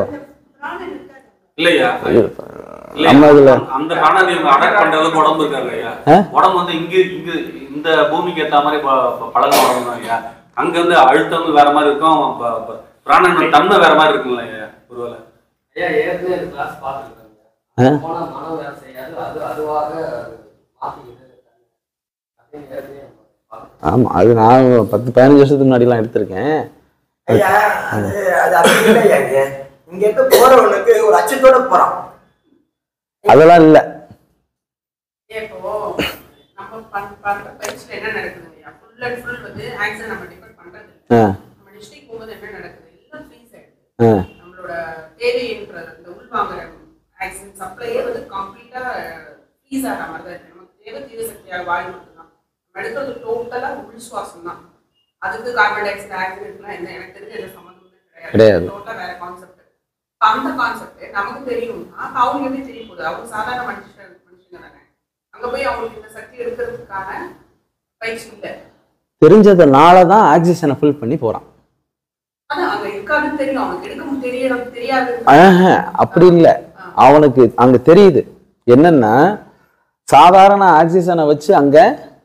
இல்லையா இல்லையா?
நம்ம இதுல
அந்த பிராணாதி இவங்க அடாப்ட் பண்ற அளவுக்கு உடம்பு இருக்காங்க ஐயா
ஆ?
உடம்பு வந்து இங்க இங்க இந்த பூமிக்கு ஏத்த மாதிரி ப- ப- பழக உடம்பு தான் ஐயா அங்க வந்து அழுத்தம் வந்து வேற மாதிரி இருக்கும் ப- ப- பிராணனோட தன்மை வேற மாதிரி இருக்குல்ல ஐயா ஒருவேளை
ஐயா ஏற்கனவே இந்த கிளாஸ்
ஆ?
பார்த்துருக்காங்க போனா மனம் வேலை செய்யாது அது அதுவாக மாற்றிக்கிட்டு அப்படின்னு ஏற்கனவே பார்த்துருக்கோம்.
ஆமா அது நான் பத்து பதினஞ்சு வருஷத்துக்கு முன்னாடிலாம் எடுத்திருக்கேன்
ஐயா அது அது அப்படி இல்லையா இங்க இங்க இருந்து போறவனுக்கு ஒரு அச்சத்தோட போறான்
அதெல்லாம் இல்ல
இப்போ நம்ம பண்- பண்ற பயிற்சியில என்ன நடக்குது ஃபுல் அண்ட் ஃபுல் வந்து ஆக்சன் நம்ம டிபெண்ட் பண்றது இல்ல.
ஆ,
நம்ம டிஸ்ட்ரிக்ட் போகும்போது என்ன நடக்குது எல்லாம் ஃப்ரீஸ் ஆயிடுது
ஆ,
நம்மளோட தேவைன்ற இந்த உள்வாங்குற ஆக்சன் சப்ளையே வந்து கம்ப்ளீட்டா ஃப்ரீஸ் ஆகிற மாதிரி தான் இருக்கு நமக்கு தேவை தீவிர சக்தியாக வாயு மட்டும்தான் நம்ம எடுக்கிறது டோட்டலா உள் சுவாசம் தான் அதுக்கு கார்பன் டை ஆக்சைடு ஆக்சிடென்ட்லாம் என்ன எனக்கு தெரிஞ்ச எந்த சம்மந்தமும்
கிடையாது.
கிடையாது டோட்டலா வேற கான்செப்ட் அந்த கான்செப்ட் நமக்கு தெரியும்னா அவங்க எப்படி தெரிய போகுது அவங்க சாதாரண மனுஷன் மனுஷங்க தானே அங்க போய் அவங்களுக்கு இந்த சக்தி எடுக்கிறதுக்கான பயிற்சி இல்லை
தெரிஞ்சதுனால தான் ஆக்சிஜனை ஃபில் பண்ணி போறான்
ஆனா அங்க இருக்காதுன்னு தெரியும் அவனுக்கு எடுக்க தெரியறது தெரியாது
ஆஹா, அப்படி இல்ல அவனுக்கு அங்க தெரியுது என்னன்னா சாதாரண ஆக்சிஜனை வச்சு அங்க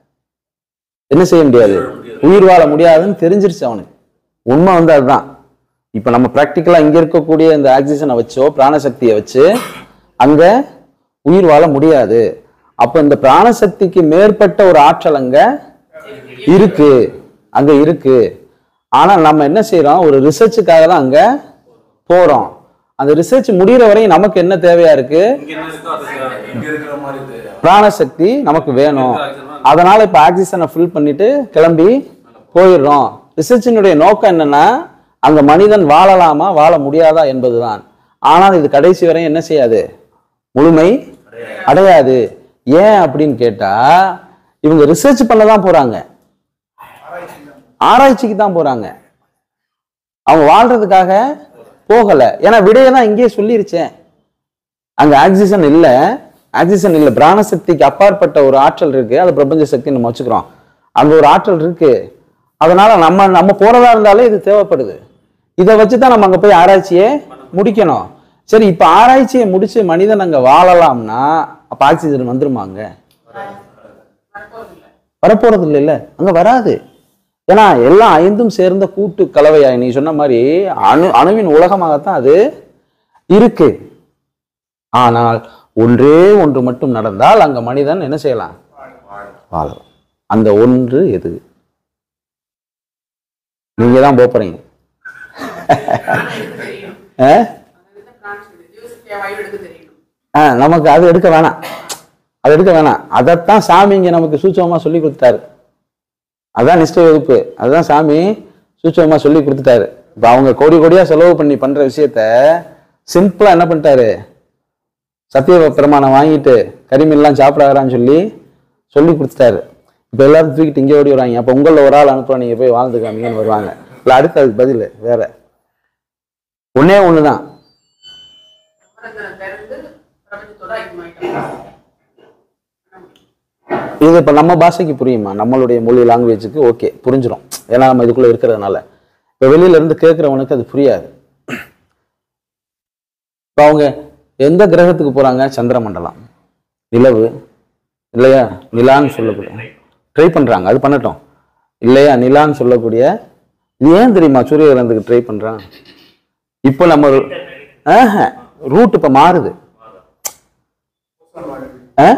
என்ன செய்ய முடியாது உயிர் வாழ முடியாதுன்னு தெரிஞ்சிருச்சு அவனுக்கு உண்மை வந்து அதுதான் இப்ப நம்ம பிராக்டிக்கலா இங்க இருக்கக்கூடிய இந்த ஆக்சிஜனை வச்சோ பிராணசக்தியை வச்சு அங்க உயிர் வாழ முடியாது அப்ப இந்த பிராணசக்திக்கு மேற்பட்ட ஒரு ஆற்றல் அங்க இருக்கு அங்க இருக்கு ஆனா நம்ம என்ன செய்றோம் ஒரு ரிசர்ச்சுக்காக தான் அங்க போறோம் அந்த ரிசர்ச் முடியிற வரையும் நமக்கு என்ன தேவையா இருக்கு
இங்க என்ன இருக்கோ அது
இங்க இருக்கிற மாதிரி இது
பிராணசக்தி நமக்கு வேணும் அதனால இப்ப ஆக்சிஜனை ஃபில் பண்ணிட்டு கிளம்பி போயிடுறோம் ரிசர்ச்சினுடைய நோக்கம் என்னன்னா அங்க மனிதன் வாழலாமா வாழ முடியாதா என்பதுதான் ஆனால் இது கடைசி வரை என்ன செய்யாது முழுமை அடையாது ஏன் அப்படின்னு கேட்டா இவங்க ரிசர்ச் பண்ண தான் போறாங்க ஆராய்ச்சிக்கு தான் போறாங்க அவங்க வாழ்றதுக்காக போகல ஏன்னா விடையை தான் இங்கேயே சொல்லிருச்சேன் அங்க ஆக்சிஜன் இல்ல ஆக்சிஜன் இல்ல பிராண சக்திக்கு அப்பாற்பட்ட ஒரு ஆற்றல் இருக்கு அது பிரபஞ்ச சக்தி நம்ம வச்சுக்கிறோம் அங்க ஒரு ஆற்றல் இருக்கு அதனால நம்ம நம்ம போறதா இருந்தாலே இது தேவைப்படுது இதை வச்சு தான் நம்ம அங்க போய் ஆராய்ச்சியை முடிக்கணும் சரி இப்ப ஆராய்ச்சியை முடிச்சு மனிதன் அங்க வாழலாம்னா அப்ப ஆக்சிஜன் வந்துருமாங்க வரப்போறது இல்லை இல்ல அங்க வராது ஏன்னா எல்லாம் ஐந்தும் சேர்ந்த கூட்டு கலவையா நீ சொன்ன மாதிரி அணு அணுவின் உலகமாகத்தான் அது இருக்கு ஆனால் ஒன்றே ஒன்று மட்டும் நடந்தால் அங்க மனிதன் என்ன செய்யலாம் வாழலாம் அந்த ஒன்று எது நீங்க தான் போறீங்க ஆ? ஆ, நமக்கு அது எடுக்க வேணாம் அது எடுக்க வேணாம் அதைத்தான் சாமி இங்க நமக்கு சூட்சமா சொல்லி கொடுத்துட்டாரு அதான் நிஷ்டை வகுப்பு அதுதான் சாமி சூட்சமா சொல்லி கொடுத்துட்டாரு இப்ப அவங்க கோடி கோடியா செலவு பண்ணி பண்ற விஷயத்த சிம்பிளா என்ன பண்ணிட்டாரு சத்திய பிரமாணம் வாங்கிட்டு கரிமீன்லாம் சாப்பிடாதான்னு சொல்லி சொல்லி கொடுத்துட்டாரு இப்ப எல்லாரும் தூக்கிட்டு இங்கே ஓடி வராங்க அப்ப உங்கள ஒரு ஆள் அனுப்புறோம் நீங்க போய் வாழ்ந்து காமிங்கன்னு வருவாங்க இல்ல அடுத்து அதுக்கு பதில் வேற ஒண்ணே ஒண்ணுதான் இது இப்ப நம்ம பாஷைக்கு புரியுமா நம்மளுடைய மொழி லாங்குவேஜுக்கு ஓகே புரிஞ்சிடும் ஏன்னா நம்ம இதுக்குள்ள இருக்கிறதுனால இப்ப வெளியில இருந்து கேட்கறவனுக்கு அது புரியாது இப்ப அவங்க எந்த கிரகத்துக்கு போறாங்க சந்திரமண்டலம் நிலவு இல்லையா நிலான்னு சொல்லக்கூடிய ட்ரை பண்றாங்க அது பண்ணட்டும் இல்லையா நிலான்னு சொல்லக்கூடிய இது ஏன் தெரியுமா சூரிய கிரகத்துக்கு ட்ரை பண்றான் இப்போ நம்ம ரூட் இப்ப மாறுது ஆ?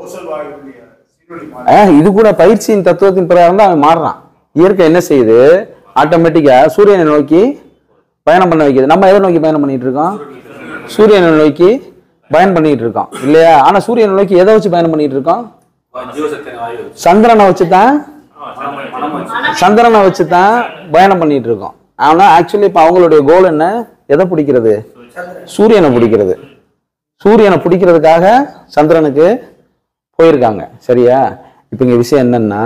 ஆ, இது கூட பயிற்சியின் தத்துவத்தின் பிரகாரம் தான் அவன் மாறுறான் இயற்கை என்ன செய்யுது ஆட்டோமேட்டிக்கா சூரியனை நோக்கி பயணம் பண்ண வைக்குது நம்ம எதை நோக்கி பயணம் பண்ணிட்டு இருக்கோம் சூரியனை நோக்கி பயணம் பண்ணிட்டு இருக்கோம் இல்லையா ஆனா சூரியனை நோக்கி எதை வச்சு பயணம் பண்ணிட்டு இருக்கோம்
ஜீவசக்தி வாயு
சந்திரனை வச்சு தான்
மனம் வச்சு
சந்திரனை வச்சு தான் பயணம் பண்ணிட்டு இருக்கோம் ஆனா ஆக்சுவலி இப்ப அவங்களுடைய கோல் என்ன எதை பிடிக்கிறது சூரியனை பிடிக்கிறது சூரியனை பிடிக்கிறதுக்காக சந்திரனுக்கு போயிருக்காங்க சரியா இப்ப இங்க விஷயம் என்னன்னா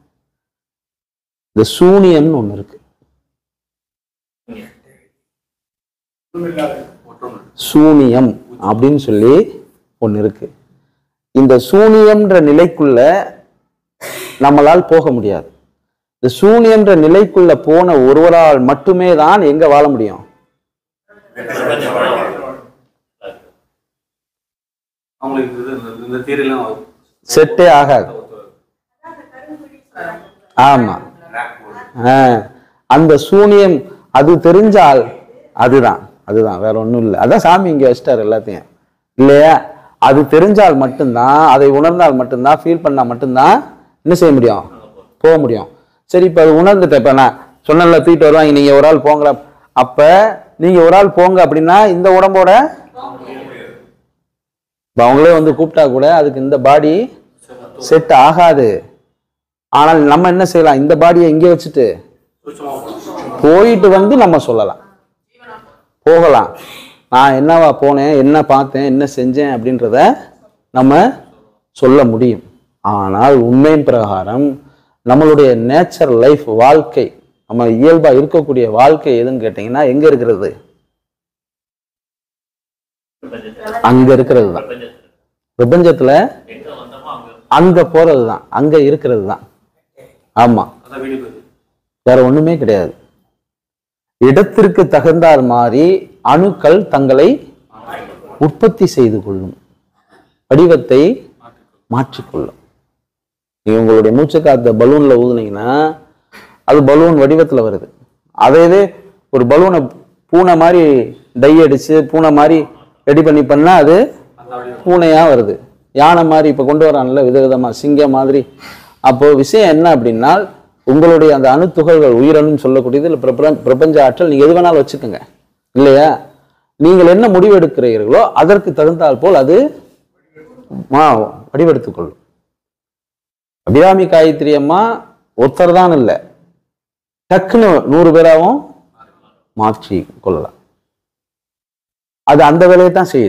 இந்த சூனியம்னு ஒண்ணு இருக்கு சூனியம் அப்படின்னு சொல்லி ஒண்ணு இருக்கு இந்த சூனியம்ன்ற நிலைக்குள்ள நம்மளால் போக முடியாது இந்த சூனியம்ன்ற நிலைக்குள்ள போன ஒருவரால் மட்டுமே தான் எங்க வாழ முடியும்
அவங்களுக்கு இது இந்த- இந்த தீரெல்லாம்
செட்டே ஆகாது ஆமா ஆ, அந்த சூனியம் அது தெரிஞ்சால் அதுதான் அதுதான் வேற ஒண்ணும் இல்லை அதான் சாமி இங்க வச்சிட்டாரு எல்லாத்தையும் இல்லையா அது தெரிஞ்சால் மட்டும்தான் அதை உணர்ந்தால் மட்டும்தான் ஃபீல் பண்ணா மட்டும்தான் என்ன செய்ய முடியும் போக முடியும் சரி இப்ப அது உணர்ந்துட்டேன் இப்ப நான் சொன்னல தூக்கிட்டு வருவாங்க நீங்க ஒரு ஆள் போங்க அப்ப நீங்க ஒரு ஆள் போங்க அப்படின்னா இந்த உடம்போட இப்ப அவங்களே வந்து கூப்பிட்டா கூட அதுக்கு இந்த பாடி செட் ஆகாது ஆனால் நம்ம என்ன செய்யலாம் இந்த பாடியை இங்கே வச்சுட்டு போயிட்டு வந்து நம்ம சொல்லலாம் போகலாம் நான் என்னவா போனேன் என்ன பார்த்தேன் என்ன செஞ்சேன் அப்படின்றத நம்ம சொல்ல முடியும் ஆனால் உண்மையின் பிரகாரம் நம்மளுடைய நேச்சர் லைஃப் வாழ்க்கை நம்ம இயல்பா இருக்கக்கூடிய வாழ்க்கை எதுன்னு கேட்டீங்கன்னா எங்க இருக்கிறது அங்க இருக்கிறது தான் பிரபஞ்சத்துல
எங்க வந்தோமோ அங்க
அங்க போறது தான் அங்க இருக்கிறது தான் ஆமா
அதான் வீடு போகுது
வேற ஒண்ணுமே கிடையாது இடத்திற்கு தகுந்தால் மாறி அணுக்கள் தங்களை உற்பத்தி செய்து கொள்ளும் வடிவத்தை மாற்றிக்கொள்ளும் நீங்க உங்களுடைய மூச்சு காத்த பலூன்ல ஊதுனீங்கன்னா அது பலூன் வடிவத்துல வருது அதே இது ஒரு பலூனை பூனை மாதிரி டை அடிச்சு பூனை மாதிரி ரெடி பண்ணி பண்ணா அது பூனையா வருது யானை மாதிரி இப்ப கொண்டு வரான்ல விதவிதமா சிங்கம் மாதிரி அப்போ விஷயம் என்ன அப்படின்னா உங்களுடைய அந்த அணுத்துகள்கள் உயிரணுன்னு சொல்லக்கூடியது இல்லை பிரபஞ்ச பிரபஞ்ச ஆற்றல் நீங்க எது வேணாலும் வச்சுக்கோங்க இல்லையா நீங்கள் என்ன முடிவு எடுக்கிறீர்களோ அதற்கு தகுந்தால் போல் அது மா வடிவெடுத்துக் கொள்ளும் அபிராமி காயத்ரி அம்மா ஒருத்தர் தான் இல்லை டக்குன்னு நூறு பேராவும் மாற்றி கொள்ளலாம் அது அந்த வேலையை தான் செய்யுது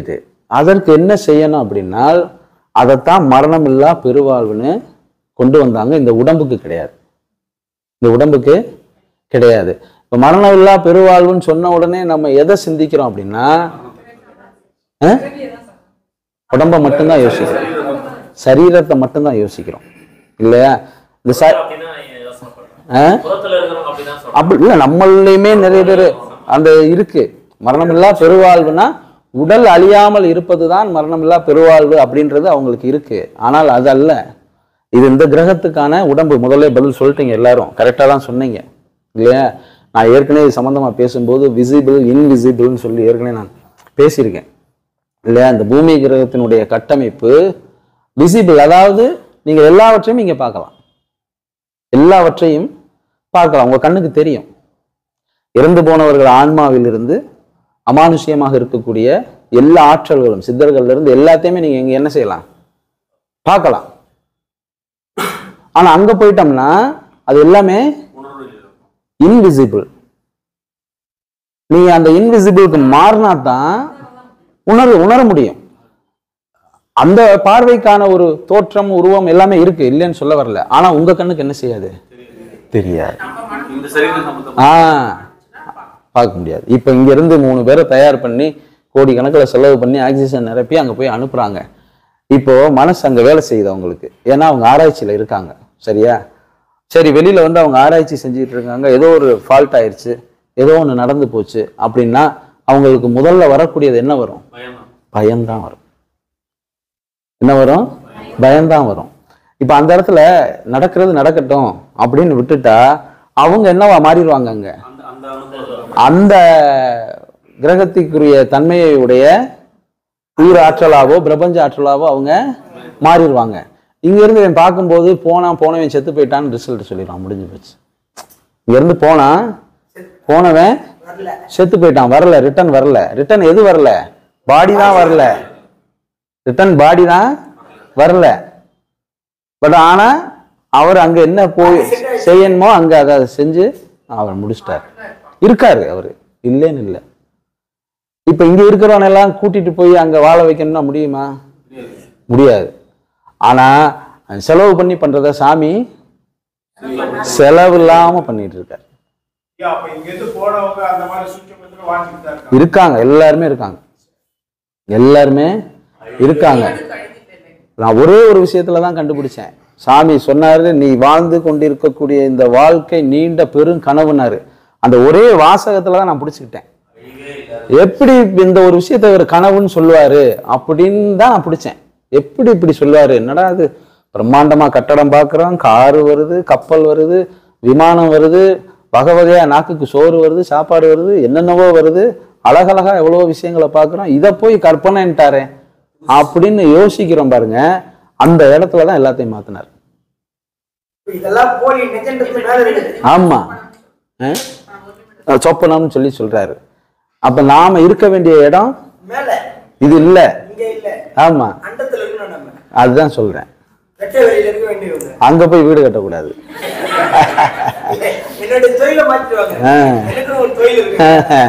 அதற்கு என்ன செய்யணும் அப்படின்னா அதைத்தான் மரணமில்லா பெருவாழ்வுன்னு கொண்டு வந்தாங்க இந்த உடம்புக்கு கிடையாது இந்த உடம்புக்கு கிடையாது இப்போ மரணமில்லா பெருவாழ்வுன்னு சொன்ன உடனே நம்ம எதை சிந்திக்கிறோம் அப்படின்னா ஆ? உடம்ப மட்டும்தான் யோசிக்கிறோம் சரீரத்தை மட்டும்தான் யோசிக்கிறோம் இல்லையா இந்த ச
அப்படிதான் யோசனை பண்றேன்
ஆ?
புறத்துல இருக்கிறவங்க அப்படிதான் சொல்றாங்க
அப்படி இல்லை நம்மளையுமே நிறைய பேர் அந்த இருக்கு மரணமில்லா பெருவாழ்வுனா உடல் அழியாமல் இருப்பதுதான் மரணமில்லா பெருவாழ்வு அப்படின்றது அவங்களுக்கு இருக்கு ஆனால் அது அல்ல இது இந்த கிரகத்துக்கான உடம்பு முதல்ல பதில் சொல்லிட்டீங்க எல்லாரும் கரெக்டாக தான் சொன்னீங்க இல்லையா நான் ஏற்கனவே இது சம்மந்தமாக பேசும்போது விசிபிள் இன்விசிபிள்னு சொல்லி ஏற்கனவே நான் பேசியிருக்கேன் இல்லையா இந்த பூமி கிரகத்தினுடைய கட்டமைப்பு விசிபிள் அதாவது நீங்கள் எல்லாவற்றையும் இங்கே பார்க்கலாம் எல்லாவற்றையும் பார்க்கலாம் உங்க கண்ணுக்கு தெரியும் இறந்து போனவர்கள் ஆன்மாவிலிருந்து அமானுஷ்யமாக இருக்கக்கூடிய எல்லா ஆற்றல்களும் சித்தர்கள்ல இருந்து எல்லாத்தையுமே நீங்க இங்க என்ன செய்யலாம் பார்க்கலாம் ஆனா அங்க போயிட்டோம்னா அது எல்லாமே
உணர்வில் இருக்கும்
இன்விசிபிள் நீங்க அந்த இன்விசிபிளுக்கு மாறினா தான் உணர்வு உணர முடியும் அந்த பார்வைக்கான ஒரு தோற்றம் உருவம் எல்லாமே இருக்கு இல்லைன்னு சொல்ல வரல ஆனா உங்க கண்ணுக்கு என்ன செய்யாது தெரியாது
இந்த சரீரம் சம்பந்தம்
ஆ பார்க்க முடியாது இப்போ இங்க இருந்து மூணு பேரை தயார் பண்ணி கோடி கணக்கில் செலவு பண்ணி ஆக்சிஜன் நிரப்பி அங்க போய் அனுப்புறாங்க இப்போ மனசு அங்க வேலை செய்யுது அவங்களுக்கு ஏன்னா அவங்க ஆராய்ச்சியில இருக்காங்க சரியா சரி வெளியில வந்து அவங்க ஆராய்ச்சி செஞ்சுட்டு இருக்காங்க ஏதோ ஒரு ஃபால்ட் ஆயிருச்சு ஏதோ ஒன்று நடந்து போச்சு அப்படின்னா அவங்களுக்கு முதல்ல வரக்கூடியது என்ன வரும்
பயம் தான்.
பயம்தான் வரும் என்ன வரும் பயம்தான் வரும் இப்போ அந்த இடத்துல நடக்கிறது நடக்கட்டும் அப்படின்னு விட்டுட்டா அவங்க என்னவா மாறிடுவாங்க அங்க
அந்த அந்த அனுபவம்
அந்த கிரகத்துக்குரிய தன்மையை உடைய உயிர் ஆற்றலாவோ பிரபஞ்ச ஆற்றலாவோ அவங்க மாறிடுவாங்க இங்க இருந்து இவன் பார்க்கும்போது போனா போனவன் செத்து போயிட்டான்னு ரிசல்ட் சொல்லிடுவான் முடிஞ்சு போச்சு இங்க இருந்து போனா போனவன்
வரல
செத்து போயிட்டான் வரல ரிட்டர்ன் வரல ரிட்டர்ன் எது வரல பாடி தான் வரல ரிட்டர்ன் பாடி தான் வரல பட் ஆனா அவர் அங்க என்ன போய் செய்யணுமோ அங்க அதை செஞ்சு அவர் முடிச்சிட்டார் இருக்காரு அவரு இல்லைன்னு இல்லை இப்ப இங்க இருக்கிறவன எல்லாம் கூட்டிட்டு போய் அங்க வாழ வைக்கணும்னா முடியுமா முடியாது ஆனா செலவு பண்ணி பண்றத சாமி செலவு இல்லாம பண்ணிட்டு இருக்காரு
ஐயா, அப்ப இங்க இருந்து போனவங்க அந்த மாதிரி சுற்றுப்பத்துல வாழ்ந்துட்டு தான் இருக்காங்க
இருக்காங்க எல்லாருமே இருக்காங்க எல்லாருமே இருக்காங்க நான் ஒரே ஒரு விஷயத்துல தான் கண்டுபிடிச்சேன் சாமி சொன்னாரு நீ வாழ்ந்து கொண்டிருக்கக்கூடிய இந்த வாழ்க்கை நீண்ட பெரும் கனவுனாரு அந்த ஒரே வாசகத்துல தான் நான் பிடிச்சுக்கிட்டேன் எப்படி இந்த ஒரு விஷயத்த ஒரு கனவுன்னு சொல்லுவாரு அப்படின்னு தான் நான் பிடிச்சேன் எப்படி இப்படி சொல்லுவாரு என்னடா அது பிரம்மாண்டமா கட்டடம் பார்க்குறோம் காரு வருது கப்பல் வருது விமானம் வருது வகை வகையா நாக்குக்கு சோறு வருது சாப்பாடு வருது என்னென்னவோ வருது அழகழகா எவ்வளவோ விஷயங்களை பார்க்குறோம் இதை போய் கற்பனைன்ட்டாரே அப்படின்னு யோசிக்கிறோம் பாருங்க அந்த இடத்துல தான் எல்லாத்தையும் மாத்தினார்
இதெல்லாம் போலி நிஜன்றது மேல இருக்குது
ஆமா அஹ்? சொப்பனம்னு சொல்லி சொல்றாரு அப்ப நாம இருக்க வேண்டிய இடம்
மேல
இது இல்ல
இங்க இல்ல
ஆமா
அண்டத்துல இருக்கணும் நம்ம
அதுதான் சொல்றேன்
ரெட்டை வெளியில இருக்க வேண்டியவங்க
அங்க போய் வீடு கட்டக்கூடாது
என்னுடைய தொழிலை மாத்திடுவாங்க
ஆ.
எனக்கு ஒரு தொழில் இருக்கு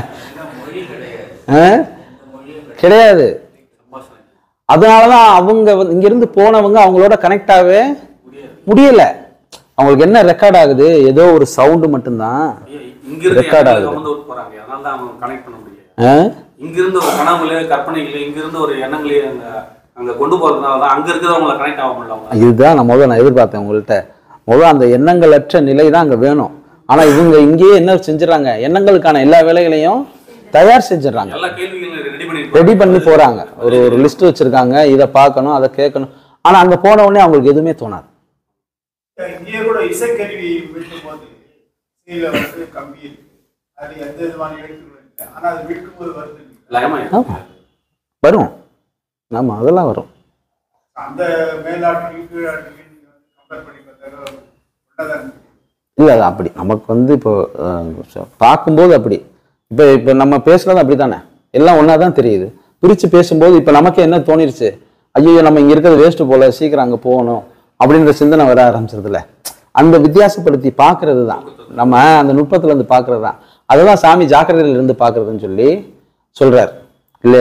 அஹ்? கிடையாது அதனாலதான் அவங்க வந்து இங்கிருந்து போனவங்க அவங்களோட கனெக்ட் ஆகவே முடியல அவங்களுக்கு என்ன ரெக்கார்ட் ஆகுது ஏதோ ஒரு சவுண்டு மட்டும்தான்
இங்கிருந்து
Record
எண்ணங்களை
ஆகுது.
கவர்ந்து விட்டு போறாங்க அதனால தான் அவங்க கனெக்ட் பண்ண முடியல
அஹ்?
இங்கிருந்து ஒரு கனவுல கற்பனைகளே இங்கிருந்து ஒரு எண்ணங்களே அங்க அங்க கொண்டு போறதுனால தான் அங்க இருக்கிறவங்கள கனெக்ட் ஆக முடியல அவங்க
இதுதான் நான் முதல்ல நான் எதிர்பார்த்தேன் உங்கள்கிட்ட முதல்ல அந்த எண்ணங்களற்ற நிலை தான் அங்க வேணும் ஆனா இவங்க இங்கேயே என்ன செஞ்சுறாங்க எண்ணங்களுக்கான எல்லா வேலைகளையும் தயார் செஞ்சிடறாங்க
எல்லா கேள்விகளும் ரெடி பண்ணி
ரெடி பண்ணி போறாங்க ஒரு ஒரு லிஸ்ட் வச்சிருக்காங்க இதை பார்க்கணும் அதை கேட்கணும் ஆனா அங்க போன உடனே அவங்களுக்கு எதுவுமே தோணாது
இங்கேயே கூட இசைக்கருவி விற்கும் போது கீழே வந்து கம்பி இருக்கு அது எந்த விதமான எழுத்துக்களும் இல்லை ஆனா அது விற்கும் போது வருது
லயமா
ஆமா. வரும் ஆமா அதெல்லாம் வரும்
அந்த மேலாற்றலுக்கு கீழாற்றலுக்கு நீங்க வந்து கம்பேர் பண்ணி பார்த்தா உள்ளதான் இருக்கு
இல்லை அது அப்படி நமக்கு வந்து இப்போ அஹ், ச- பார்க்கும்போது அப்படி இப்போ இப்போ நம்ம பேசுறது அப்படி தானே எல்லாம் ஒன்றா தான் தெரியுது பிரித்து பேசும்போது இப்போ நமக்கு என்ன தோணிருச்சு ஐயோ நம்ம இங்கே இருக்கிறது வேஸ்ட்டு போல சீக்கிரம் அங்கே போகணும் அப்படின்ற சிந்தனை வர ஆரம்பிச்சதுல அந்த வித்தியாசப்படுத்தி பார்க்கறது தான் நம்ம அந்த நுட்பத்துல இருந்து பார்க்கறது தான் அதெல்லாம் சாமி ஜாக்கிரதையில இருந்து பார்க்கறதுன்னு சொல்லி சொல்றார் இல்லையா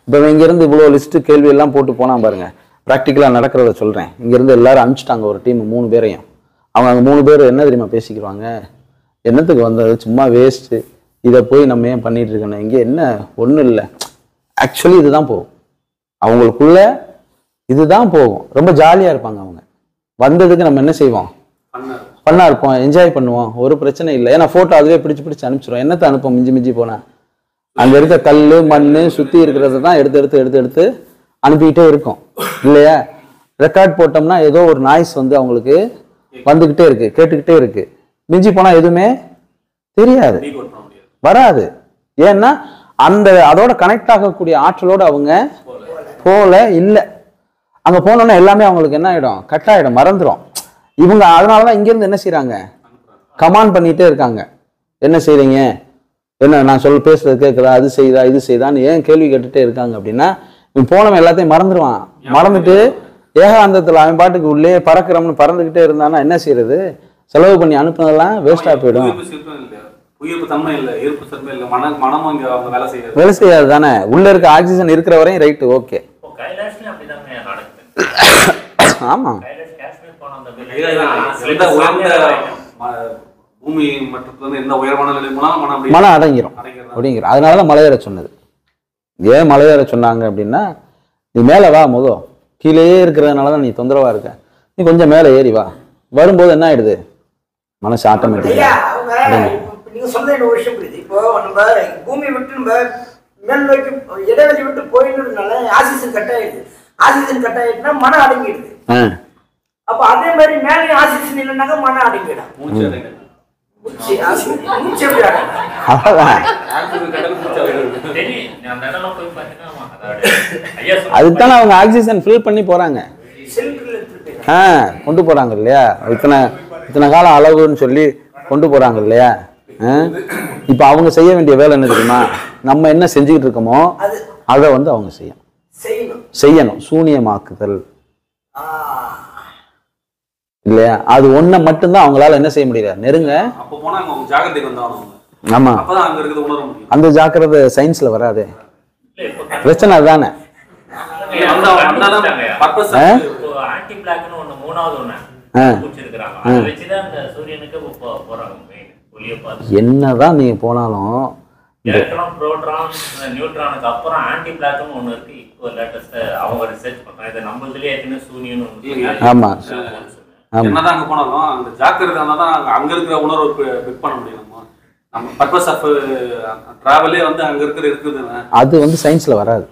இப்போ இங்கேருந்து இவ்வளோ லிஸ்ட்டு கேள்வி எல்லாம் போட்டு போனால் பாருங்க ப்ராக்டிக்கலாக நடக்கிறத சொல்கிறேன் இங்கேருந்து எல்லாரும் அனுப்பிச்சிட்டாங்க ஒரு டீம் மூணு பேரையும் அவங்க அங்கே மூணு பேர் என்ன தெரியுமா பேசிக்கிறாங்க என்னத்துக்கு வந்தது சும்மா வேஸ்ட்டு இதை போய் நம்ம ஏன் பண்ணிட்டு இருக்கணும் இங்கே என்ன ஒன்றும் இல்லை ஆக்சுவலி இதுதான் போகும் அவங்களுக்குள்ள இதுதான் போகும் ரொம்ப ஜாலியாக இருப்பாங்க அவங்க வந்ததுக்கு நம்ம என்ன செய்வோம்
பண்ணாரு
பண்ணா இருப்போம் என்ஜாய் பண்ணுவோம் ஒரு பிரச்சனை இல்லை ஏன்னா ஃபோட்டோ அதுவே பிடிச்சு பிடிச்சு அனுப்பிச்சிடும் என்னத்தை அனுப்போம் மிஞ்சி மிஞ்சி போனா அங்க இருக்க கல் மண் சுத்தி இருக்கிறத தான் எடுத்து எடுத்து எடுத்து எடுத்து அனுப்பிக்கிட்டே இருக்கும் இல்லையா ரெக்கார்ட் போட்டோம்னா ஏதோ ஒரு நாய்ஸ் வந்து அவங்களுக்கு வந்துக்கிட்டே இருக்கு கேட்டுக்கிட்டே இருக்கு மிஞ்சி போனா எதுவுமே தெரியாது
நீ பண்ண முடியாது
வராது ஏன்னா அந்த அதோட கனெக்ட் ஆகக்கூடிய ஆற்றலோட அவங்க போல இல்லை அங்க போனோன்னா எல்லாமே அவங்களுக்கு என்ன ஆயிடும் கட் ஆயிடும் மறந்துடும் இவங்க அதனால தான் இங்கேருந்து என்ன செய்றாங்க கமாண்ட் பண்ணிட்டே இருக்காங்க என்ன செய்றீங்க என்ன நான் சொல்ல பேசுறது கேட்குதா அது செய்தா இது செய்தான்னு ஏன் கேள்வி கேட்டுட்டே இருக்காங்க அப்படின்னா இவன் போனவன் எல்லாத்தையும் மறந்துடுவான் மறந்துட்டு ஏகாந்தத்தில் அவன் பாட்டுக்கு உள்ளே பறக்கிறோம்னு பறந்துக்கிட்டே இருந்தானா என்ன செய்யறது செலவு பண்ணி அனுப்புனதெல்லாம் வேஸ்ட்டாக போயிடும்
உயிர்ப்பு சிற்பம் இல்ல உயிர்ப்பு தன்மை இல்ல ஈர்ப்பு தன்மை இல்ல மன மனமும் இங்க அவங்க வேலை செய்யாது
வேலை செய்யாது தானே உள்ள இருக்க ஆக்சிஜன் இருக்கிற வரையும் ரைட்டு ஓகே
இப்போ கைலாஷ்லயும் அப்படிதாங்க நடக்குது
ஆமா
கைலாஷ் காஷ்மீர் போன அந்த
எந்த உயர்ந்த ம- பூமி மட்டத்துல இருந்து எந்த உயரமான நிலை போனாலும் மனம் அப்படி
மனம் அடங்கிரும்
அடங்கிறது
அப்படிங்கிற அதனால தான் மலையேற சொன்னது ஏன் மலையேற சொன்னாங்க அப்படின்னா நீ மேலே வா முதோ கீழேயே இருக்கிறதுனால தான் நீ தொந்தரவா இருக்க நீ கொஞ்சம் மேலே ஏறி வா வரும்போது என்ன ஆயிடுது மனசு
ஐயா
ஆட்டோமேட்டிக்கா
அவங்க இப்ப நீங்க சொன்ன ஒரு விஷயம் புரியுது இப்போ நம்ம பூமி விட்டு நம்ம மேல் நோக்கி இடைவெளி விட்டு போயிடுறதுனால ஆக்சிஜன் கட் ஆயிடுது ஆக்சிஜன் கட் ஆயிடுச்சுன்னா மனம் அடங்கிடுது
ஆ
அப்ப அதே மாதிரி மேலே ஆக்சிஜன் இல்லைன்னாக்க மனம் அடங்கிடும்
மூச்சு அடங்கிறது
மூச்சு ஆக்சிஜன் மூச்சு எப்படி அடங்கும்
அவ்வளோதான்
ஆக்சிஜன் கடல் மூச்சு அடங்கிறது
தெரியும் நான் அந்த இடம்லாம் போய் பார்த்தீங்கன்னா ஆமா, அதோட ஐயா சொன்ன
அதுதானே அவங்க ஆக்சிஜன் ஃபில் பண்ணி போறாங்க
சிலிண்டர்ல எடுத்துட்டு
ஆ கொண்டு போறாங்க இல்லையா இத்தனை இத்தனை காலம் அளவுன்னு சொல்லி கொண்டு போறாங்க இல்லையா ஆ? இப்போ அவங்க செய்ய வேண்டிய வேலை என்ன தெரியுமா நம்ம என்ன செஞ்சுக்கிட்டு இருக்கோமோ
அது
அதை வந்து அவங்க செய்யணும்
செய்யணும்
செய்யணும் சூனியமாக்குதல்
ஆ.
இல்லையா அது ஒண்ண மட்டும்தான் அவங்களால என்ன செய்ய முடியல நெருங்க
அப்ப போனா அவங்க ஜாகிரதைக்கு வந்தாகணும் அவங்க
ஆமா
அப்பதான் அங்க இருக்கிறது உணர முடியும்
அந்த ஜாக்கிரதை சயின்ஸ்ல வராதே
இல்ல, இப்போ
பிரச்சனை அதுதானே
நீங்க வந்தா வந்தாதான் பர்பஸ்
ஆ?
இப்போ ஆன்டி பிளாக்னு ஒண்ணு மூணாவது ஒண்ணு
ஆ.
பிடிச்சிருக்கிறாங்க அதை வச்சுதான் அந்த சூரியனுக்கு இப்போ போ- போறாங்க மெயின் ஒளியை பார்த்து
என்னதான் நீங்க போனாலும்
எலக்ட்ரான் புரோட்டான் நியூட்ரானுக்கு அப்புறம் ஆன்டி பிளாக்னு ஒண்ணு இருக்கு இப்போ லேட்டஸ்ட் அவங்க ரிசர்ச் பண்றாங்க இதை நம்ம இதுலயே ஏற்கனவே சூரியன் ஒண்ணு
இல்லைங்க.
இருக்கு.
ஆமா ஆமா
என்னதான் அங்க போனாலும் அந்த ஜாக்கிரதை இருந்தா தான் அங்க அங்க இருக்கிற உணர்வு பிக் பண்ண முடியும் நம்ம நம்ம பர்பஸ் ஆஃப் டிராவலே வந்து அங்க இருக்கிற இருக்குதுன்னு
அது வந்து சயின்ஸ்ல வராது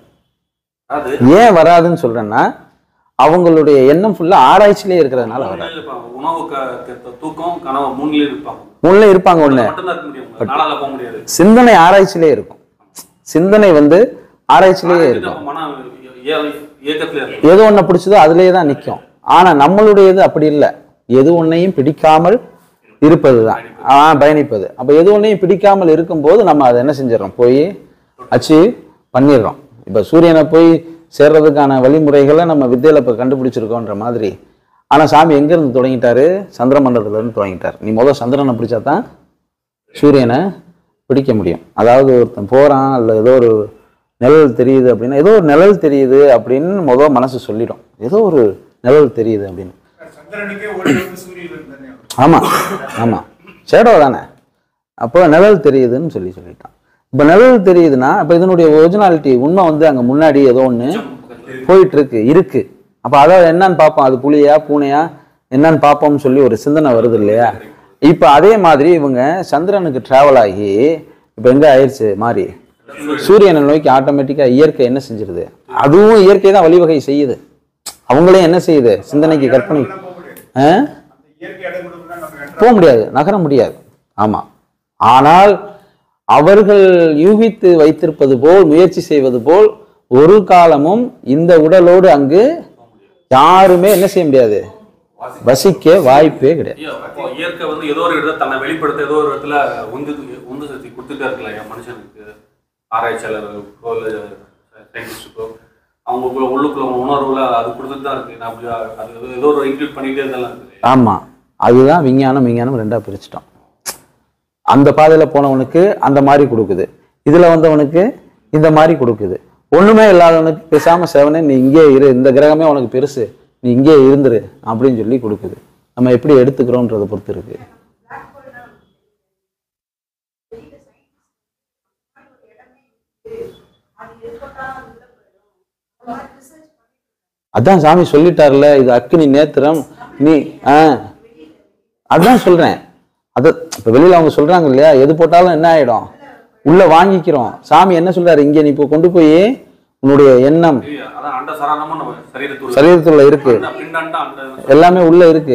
அது
ஏன் வராதுன்னு சொல்றேன்னா அவங்களுடைய எண்ணம் ஃபுல்லா ஆராய்ச்சியிலே இருக்கிறதுனால வராது
மூணுல இருப்பாங்க. உணவு க- க- தூக்கம் கனவு மூணுலயும் இருப்பாங்க
முள்ள இருப்பாங்க ஒண்ணு
மட்டும்தான் இருக்க முடியும் நாளால போக முடியாது
சிந்தனை ஆராய்ச்சியிலே இருக்கும் சிந்தனை வந்து ஆராய்ச்சியிலேயே இருக்கும்
நம்ம மனம் இய- இயக்கத்துல இருக்கு
எது ஒண்ணு பிடிச்சதோ அதுலயே தான் நிற்கும் ஆனா நம்மளுடையது அப்படி இல்லை எது ஒன்னையும் பிடிக்காமல் இருப்பது தான் ஆ பயணிப்பது அப்ப எது ஒன்னையும் பிடிக்காமல் இருக்கும்போது நம்ம அதை என்ன செஞ்சிடறோம் போய் அச்சீவ் பண்ணிடுறோம் இப்ப சூரியனை போய் சேர்றதுக்கான வழிமுறைகளை நம்ம வித்தியில இப்ப கண்டுபிடிச்சிருக்கோன்ற மாதிரி ஆனா சாமி எங்க இருந்து தொடங்கிட்டாரு சந்திர மண்டலத்துல இருந்து தொடங்கிட்டார் நீ முதல் சந்திரனை பிடிச்சா தான் சூரியனை பிடிக்க முடியும் அதாவது ஒருத்தன் போறான் அல்ல ஏதோ ஒரு நிழல் தெரியுது அப்படின்னா ஏதோ ஒரு நிழல் தெரியுது அப்படின்னு முதல் மனசு சொல்லிடும் ஏதோ ஒரு நிழல் தெரியுது அப்படின்னு
சந்திரனுக்கே ஒளி வந்து சூரியன் இருந்தானே
ஆமா ஆமா ஷேடோ தானே அப்போ நிழல் தெரியுதுன்னு சொல்லி சொல்லிட்டான் இப்போ நிழல் தெரியுதுன்னா இப்போ இதனுடைய ஒரிஜினாலிட்டி உண்மை வந்து அங்க முன்னாடி ஏதோ ஒண்ணு போயிட்டு இருக்கு இருக்கு அப்ப அதாவது என்னன்னு பார்ப்போம் அது புலியா பூனையா என்னன்னு பார்ப்போம்னு சொல்லி ஒரு சிந்தனை வருது இல்லையா இப்ப அதே மாதிரி இவங்க சந்திரனுக்கு டிராவல் ஆகி இப்ப எங்க ஆயிடுச்சு மாறி சூரியனை நோக்கி ஆட்டோமேட்டிக்கா இயற்கை என்ன செஞ்சிருது அதுவும் இயற்கை தான் வழிவகை செய்யுது அவங்களே என்ன செய்யுது சிந்தனைக்கு கற்பனை ஆ?
அந்த இயற்கை இடம் கொடுக்குன்னா நம்ம enter
போக முடியாது நகர முடியாது ஆமா ஆனால் அவர்கள் யூகித்து வைத்திருப்பது போல் முயற்சி செய்வது போல் ஒரு காலமும் இந்த உடலோடு அங்கு யாருமே என்ன செய்ய முடியாது வசிக்க வாய்ப்பே கிடையாது
ஐயோ, அப்போ இயற்கை வந்து ஏதோ ஒரு இடத்துல தன்னை வெளிப்படுத்த ஏதோ ஒரு இடத்துல உந்து உந்து சக்தி கொடுத்துட்டே இருக்கலாம் என் மனுஷனுக்கு ஆராய்ச்சியாளர்களுக்கோ இல்லை சயின்டிஸ்டுக்கோ அவங்களுக்குள்ள உள்ளுக்குள்ள உணர்வுல அது கொடுத்துட்டு தான் இருக்கு நான் அப்படி அது ஏதோ ஒரு இன்க்ளூட் பண்ணிட்டே இருந்தாலும் இருக்கு
ஆமா அதுதான் விஞ்ஞானம் விஞ்ஞானம் ரெண்டா பிரிச்சிட்டோம் அந்த பாதையில போனவனுக்கு அந்த மாதிரி கொடுக்குது இதுல வந்தவனுக்கு இந்த மாதிரி கொடுக்குது ஒண்ணுமே இல்லாதவனுக்கு பேசாம செவனே நீ இங்கே இரு இந்த கிரகமே உனக்கு பெருசு நீ இங்கே இருந்துரு அப்படின்னு சொல்லி கொடுக்குது நம்ம எப்படி எடுத்துக்கிறோன்றதை பொறுத்து இருக்கு அதான் சாமி சொல்லிட்டார்ல இது அக்கினி நேத்திரம் நீ ஆ அதான் சொல்றேன் அது இப்ப வெளியில அவங்க சொல்றாங்க இல்லையா எது போட்டாலும் என்ன ஆயிடும் உள்ள வாங்கிக்கிறோம் சாமி என்ன சொல்றாரு இங்க நீ இப்போ கொண்டு போய் உன்னுடைய எண்ணம்
இது அதான் அண்ட சராரமும் நம்ம சரீரத்துள்ள
சரீரத்துல இருக்கு
அண்ட பிண்டாண்ட அண்ட
எல்லாமே உள்ள இருக்கு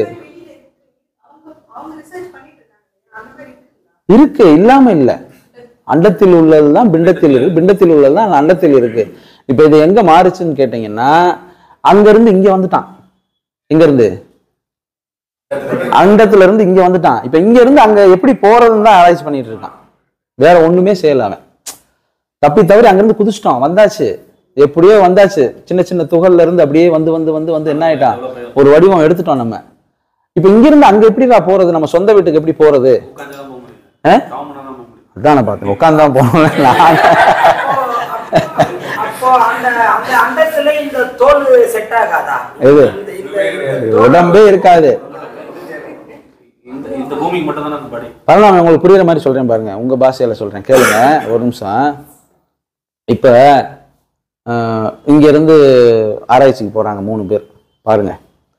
இருக்கு இல்லாம இல்ல அண்டத்தில் உள்ளதுதான் பிண்டத்தில் இருக்கு பிண்டத்தில் உள்ளதுதான் அண்டத்தில் இருக்கு இப்ப இது எங்க மாறுச்சுன்னு கேட்டீங்கன்னா அங்க இருந்து இங்க வந்துட்டான் எங்க இருந்து அண்டத்துல இருந்து இங்க வந்துட்டான் இப்ப இங்க இருந்து அங்க எப்படி போறதுன்னு தான் ஆராய்ச்சி பண்ணிட்டு இருக்கான் வேற ஒண்ணுமே செய்யல அவன் தப்பி தவறி அங்கிருந்து குதிச்சிட்டோம் வந்தாச்சு எப்படியோ வந்தாச்சு சின்ன சின்ன துகள்ல இருந்து அப்படியே வந்து வந்து வந்து வந்து என்ன ஆயிட்டான் ஒரு வடிவம் எடுத்துட்டோம் நம்ம இப்ப இங்க இருந்து அங்க எப்படிடா போறது நம்ம சொந்த வீட்டுக்கு எப்படி போறது
உட்காந்து தான் போக முடியும்
ஆ?
காமனா தான் போக முடியும்
அதான் நான் பார்த்தேன் உட்காந்து தான் போனேன் நான்
அப்போ அந்த அந்த அண்டத்துல இந்த தோல் செட் ஆகாதா
எது
இந்த இந்த
உடம்பே இருக்காது
இந்த இந்த பூமிக்கு மட்டும் தான் அந்த படி
பரவாயில்ல நான் உங்களுக்கு புரியுற மாதிரி சொல்றேன் பாருங்க உங்க பாஷையில சொல்றேன் கேளுங்க ஒரு நிமிஷம் இப்ப ஆஹ், இங்க இருந்து ஆராய்ச்சிக்கு போறாங்க மூணு பேர் பாருங்க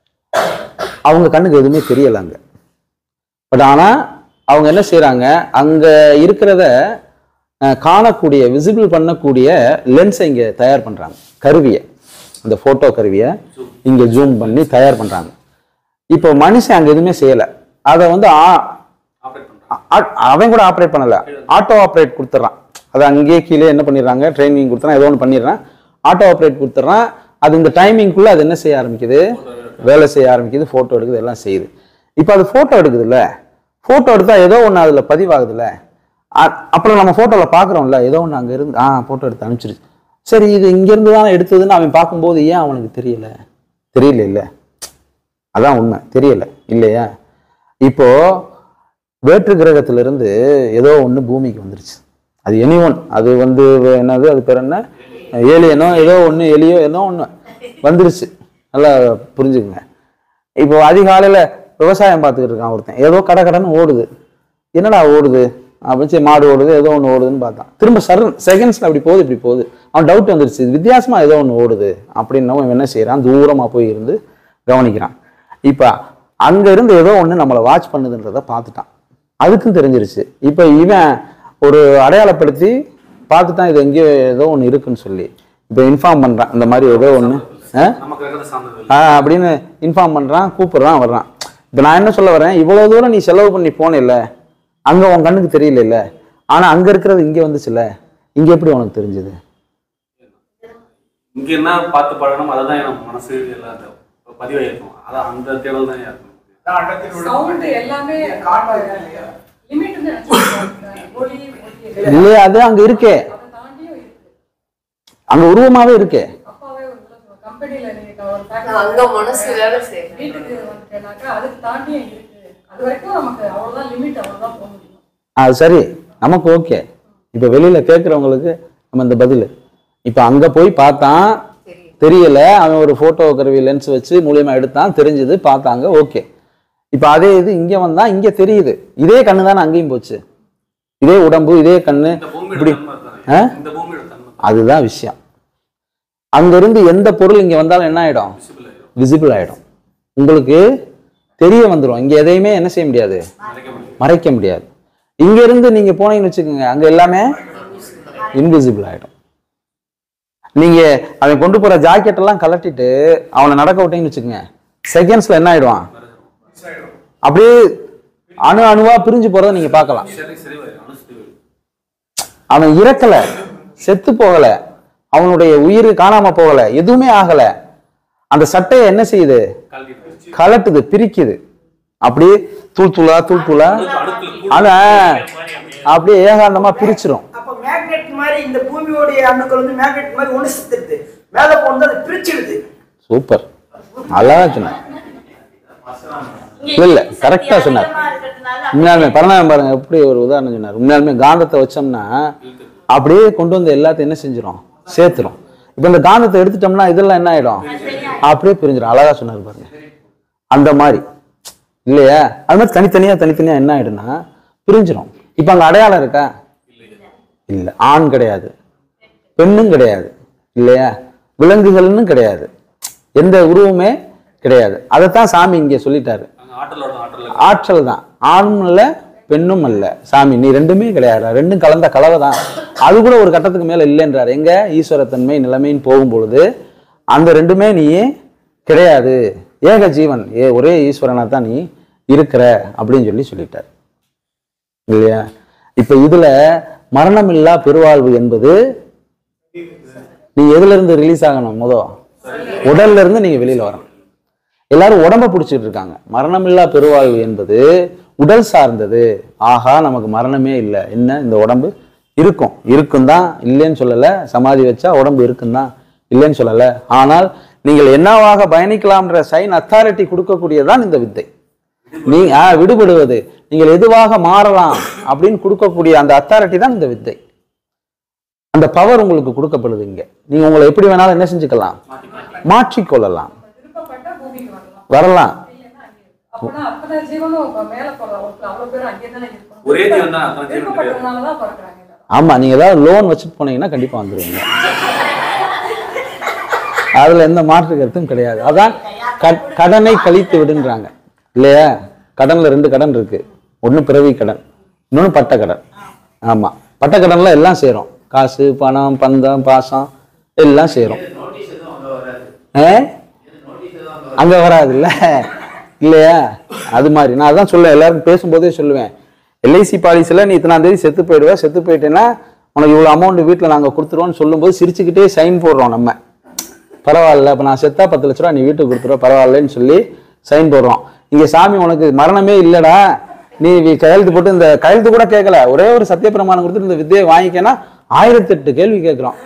அவங்க கண்ணுக்கு எதுவுமே தெரியல அங்க பட் ஆனா அவங்க என்ன செய்றாங்க அங்க இருக்கிறத ஆஹ், காணக்கூடிய விசிபிள் பண்ணக்கூடிய லென்ஸை இங்க தயார் பண்றாங்க கருவியை அந்த போட்டோ கருவியை இங்க ஜூம் பண்ணி தயார் பண்றாங்க இப்போ மனுஷன் அங்க எதுவுமே செய்யல அதை வந்து ஆ-
ஆப்ரேட் பண்றாங்க
ஆ- அவன் கூட ஆப்ரேட் பண்ணல ஆட்டோ ஆப்ரேட் கொடுத்துட்றான் அது அங்கேயே கீழே என்ன பண்ணிடுறாங்க ட்ரைனிங் கொடுத்துறான் ஏதோ ஒன்று பண்ணிடுறான் ஆட்டோ ஆப்ரேட் கொடுத்துட்றான் அது இந்த டைமிங்குள்ளே அது என்ன செய்ய ஆரம்பிக்குது வேலை செய்ய ஆரம்பிக்குது ஃபோட்டோ எடுக்குது எல்லாம் செய்யுது இப்போ அது ஃபோட்டோ எடுக்குதுல்ல ஃபோட்டோ எடுத்தா ஏதோ ஒன்று அதில் பதிவாகுதுல்ல அ- அப்புறம் நம்ம ஃபோட்டோவில் பார்க்குறோம்ல ஏதோ ஒன்று அங்கே இருந்து ஆ ஃபோட்டோ எடுத்து அனுப்பிச்சிருச்சு சரி இது இங்கேருந்து தான் எடுத்ததுன்னு அவன் பார்க்கும்போது ஏன் அவனுக்கு தெரியல தெரியல இல்லை அதான் உண்மை தெரியல இல்லையா இப்போ வேற்று கிரகத்திலிருந்து ஏதோ ஒன்று பூமிக்கு வந்துருச்சு அது எனி ஒன் அது வந்து என்னது அது பேர் என்ன ஏலியனோ ஏதோ ஒன்று எலியோ ஏதோ ஒன்று வந்துருச்சு நல்லா புரிஞ்சுக்குங்க இப்போ அதிகாலையில் விவசாயம் பார்த்துக்கிட்டு இருக்கான் ஒருத்தன் ஏதோ கடை கடைன்னு ஓடுது என்னடா ஓடுது அப்படின்னு சரி மாடு ஓடுது ஏதோ ஒன்று ஓடுதுன்னு பார்த்தான் திரும்ப சர் செகண்ட்ஸில் அப்படி போகுது இப்படி போகுது அவன் டவுட் வந்துருச்சு இது வித்தியாசமா ஏதோ ஒன்று ஓடுது அப்படின்னவன் இவன் என்ன செய்கிறான் தூரமாக போய் இருந்து கவனிக்கிறான் இப்போ அங்கே இருந்து ஏதோ ஒன்று நம்மளை வாட்ச் பண்ணுதுன்றதை பார்த்துட்டான் அதுக்கும் தெரிஞ்சிருச்சு இப்போ இவன் ஒரு அடையாளப்படுத்தி பார்த்துட்டான் இது எங்கேயோ ஏதோ ஒன்று இருக்குன்னு சொல்லி இப்போ இன்ஃபார்ம் பண்ணுறான் இந்த மாதிரி ஏதோ ஒன்று ஆ
நம்ம கிரகத்தை சார்ந்தது இல்லை
ஆ அப்படின்னு இன்ஃபார்ம் பண்ணுறான் கூப்பிடுறான் வர்றான் இப்போ நான் என்ன சொல்ல வரேன் இவ்வளோ தூரம் நீ செலவு பண்ணி போனேல்ல அங்கே உன் கண்ணுக்கு தெரியல இல்ல ஆனால் அங்கே இருக்கிறது இங்கே வந்துச்சுல்ல இங்கே எப்படி உனக்கு தெரிஞ்சது
இங்க என்ன பார்த்து பழகணும் அதை தான் நம்ம மனசு எல்லாம் பதிவாயிருக்கும் அதான் அந்த தேடல் தான் இருக்கும்
அதான் அண்டத்தில் உள்ள
சவுண்ட் எல்லாமே
காண்பது இல்லையா
லிமிட் வந்து ஒளி ஒளி
இல்லையா அது அங்கே இருக்கே
அதை தாண்டியும் இருக்கு
அங்கே உருவமாகவே இருக்கே
அப்பாவே ஒரு கம்பெனில நீங்க ஒரு
அங்க மனசு வேலை செய்யுது.
வீட்டுக்கு வந்துட்டேனாக்கா அதுக்கு தாண்டியும் இருக்கு அது வரைக்கும் நமக்கு அவ்வளவுதான் லிமிட் அவ்வளவுதான் போக முடியும்
அது சரி நமக்கு ஓகே இப்போ வெளியில் கேட்குறவங்களுக்கு நம்ம இந்த பதில் இப்போ அங்கே போய் பார்த்தான் தெரியல அவன் ஒரு ஃபோட்டோ கருவி லென்ஸ் வச்சு மூலியமா எடுத்தான் தெரிஞ்சது பார்த்தாங்க ஓகே இப்போ அதே இது இங்கே வந்தான் இங்கே தெரியுது இதே கண்ணு தானே அங்கேயும் போச்சு இதே உடம்பு இதே கண்ணு
இந்த பூமியோட
இப்படி
தன்மை
ஆ?
தானே இந்த பூமியோட தன்மை
அதுதான் விஷயம் அங்கிருந்து எந்த பொருள் இங்கே வந்தாலும் என்ன ஆயிடும்
விசிபிள் ஆயிடும்
விசிபிள் ஆயிடும் உங்களுக்கு தெரிய வந்துடும் இங்கே எதையுமே என்ன செய்ய முடியாது
மறைக்க முடியும்
மறைக்க முடியாது இங்க இருந்து நீங்க போனீங்கன்னு வச்சுக்கோங்க அங்க எல்லாமே இன்விசிபிள் ஆயிடும் நீங்க அவன் கொண்டு போற ஜாக்கெட் எல்லாம் கலட்டிட்டு அவனை நடக்க விட்டீங்கன்னு வச்சுக்கோங்க செகண்ட்ஸ்ல என்ன ஆயிடுவான் அப்படியே அணு அணுவா பிரிஞ்சு போறதை நீங்க பார்க்கலாம்
சரி சரி வரும் அனுசரி வரும்
அவன் இறக்கல செத்து போகல அவனுடைய உயிர் காணாம போகல எதுவுமே ஆகல அந்த சட்டையை என்ன செய்யுது
கல்வி பிரிச்சு
கலட்டுது பிரிக்குது அப்படியே தூள் தூளா தூள் தூளா
அடுத்துல
ஆனா அப்படியே ஏகாந்தமா பிரிச்சிரும்
அப்ப மேக்னெட் மாதிரி இந்த பூமியோடைய அணுக்கள் வந்து மேக்னெட் மாதிரி ஒண்ணு சுத்துறது மேல போனது அது பிரிச்சிடுது
சூப்பர் அழகா சொன்னார் இல்ல இல்ல கரெக்டா சொன்னார் உண்மையாலுமே பரணாயம் பாருங்க எப்படி ஒரு உதாரணம் சொன்னார் உண்மையாலுமே காந்தத்தை வச்சோம்னா அப்படியே கொண்டு வந்து எல்லாத்தையும் என்ன செஞ்சிரும் சேர்த்துரும் இப்போ இந்த காந்தத்தை எடுத்துட்டோம்னா இதெல்லாம் என்ன ஆயிடும் அப்படியே பிரிஞ்சிடும் அழகா சொன்னார் பாருங்க அந்த மாதிரி இல்லையா அது மாதிரி தனித்தனியா தனித்தனியா என்ன ஆயிடும்னா பிரிஞ்சிடும் இப்போ அங்க அடையாளம் இருக்கா இல்ல ஆண் கிடையாது பெண்ணும் கிடையாது இல்லையா விலங்குகள்னு கிடையாது எந்த உருவமே கிடையாது அதைத்தான் சாமி இங்கே சொல்லிட்டாரு
அங்க ஆற்றலோட ஆற்றல்
ஆற்றல் தான் ஆணும் அல்ல பெண்ணும் அல்ல சாமி நீ ரெண்டுமே கிடையாது ரெண்டும் கலந்த கலவை தான் அது கூட ஒரு கட்டத்துக்கு மேல இல்லைன்றார் எங்க ஈஸ்வரத்தன்மை நிலைமைன்னு போகும் பொழுது அந்த ரெண்டுமே நீ கிடையாது ஏக ஜீவன் ஏ ஒரே ஈஸ்வரனா தான் நீ இருக்கிற அப்படின்னு சொல்லி சொல்லிட்டார் இல்லையா இப்ப இதுல மரணமில்லா பெருவாழ்வு என்பது நீ எதுல இருந்து ரிலீஸ் ஆகணும் முத உடல்ல இருந்து நீங்க வெளியில வரணும் எல்லாரும் உடம்ப பிடிச்சிட்டு இருக்காங்க மரணமில்லா பெருவாழ்வு என்பது உடல் சார்ந்தது ஆஹா நமக்கு மரணமே இல்லை என்ன இந்த உடம்பு இருக்கும் இருக்கும் தான் இல்லைன்னு சொல்லல சமாதி வச்சா உடம்பு இருக்கும் தான் இல்லைன்னு சொல்லல ஆனால் நீங்கள் என்னவாக பயணிக்கலாம்ன்ற சைன் அத்தாரிட்டி கொடுக்கக்கூடியதுதான் இந்த வித்தை நீ ஆ, விடுபடுவது நீங்கள் எதுவாக மாறலாம் அப்படின்னு கொடுக்கக்கூடிய அந்த அத்தாரிட்டி தான் இந்த வித்தை அந்த பவர் உங்களுக்கு கொடுக்கப்படுது இங்க நீங்க உங்களை எப்படி வேணாலும் என்ன செஞ்சுக்கலாம் மாற்றிக்கொள்ளலாம்
விருப்பப்பட்டா பூமிக்கு வரலாம்
வரலாம்
இல்லைன்னா அங்கே இருக்கும். அப்பனா அத்தனை ஜீவனும் இப்ப மேல போற அவ்வளவு பேர் அங்கே தானே இருக்கணும்
ஒரே ஜீவன் தான் அத்தனை ஜீவன் கிடையாது
விருப்பப்பட்டதுனாலதான் பிறக்குறாங்க எல்லாரும்.
ஆமா நீங்க ஏதாவது லோன் வச்சுட்டு போனீங்கன்னா கண்டிப்பா வந்துருவீங்க அதுல எந்த மாற்று கருத்தும் கிடையாது அதான் க- கடனை கழித்து விடுன்றாங்க இல்லையா கடன்ல ரெண்டு கடன் இருக்கு ஒண்ணு பிறவி கடன் இன்னொன்னு பட்ட கடன் ஆமா பட்ட கடன்ல எல்லாம் சேரும் காசு பணம் பந்தம் பாசம் எல்லாம் சேரும்
நோட்டீஸ் எதுவும் அங்க வராது
ஆ?
நோட்டீஸ் எதுவும் அங்க
அங்க வராதுல்ல இல்லையா அது மாதிரி நான் அதான் சொல்லுவேன் எல்லாருக்கும் பேசும்போதே சொல்லுவேன் எல்ஐசி பாலிசியில் நீ இத்தனாம் தேதி செத்து போயிடுவ செத்து போயிட்டேன்னா உனக்கு இவ்வளோ அமௌண்ட் வீட்டில் நாங்கள் கொடுத்துருவோம்னு சொல்லும்போது சிரிச்சுக்கிட்டே சைன் போடுறோம் நம்ம பரவாயில்ல இப்போ நான் செத்தா பத்து லட்ச ரூபா நீ வீட்டுக்கு கொடுத்துருவ பரவாயில்லன்னு சொல்லி சைன் போடுறோம் இங்கே சாமி உனக்கு மரணமே இல்லைடா நீ வி- கையெழுத்து போட்டு இந்த கையெழுத்து கூட கேட்கல ஒரே ஒரு சத்தியப்பிரமாணம் கொடுத்துட்டு இந்த வித்தையை வாங்கிக்கனா ஆயிரத்தெட்டு கேள்வி கேட்குறோம்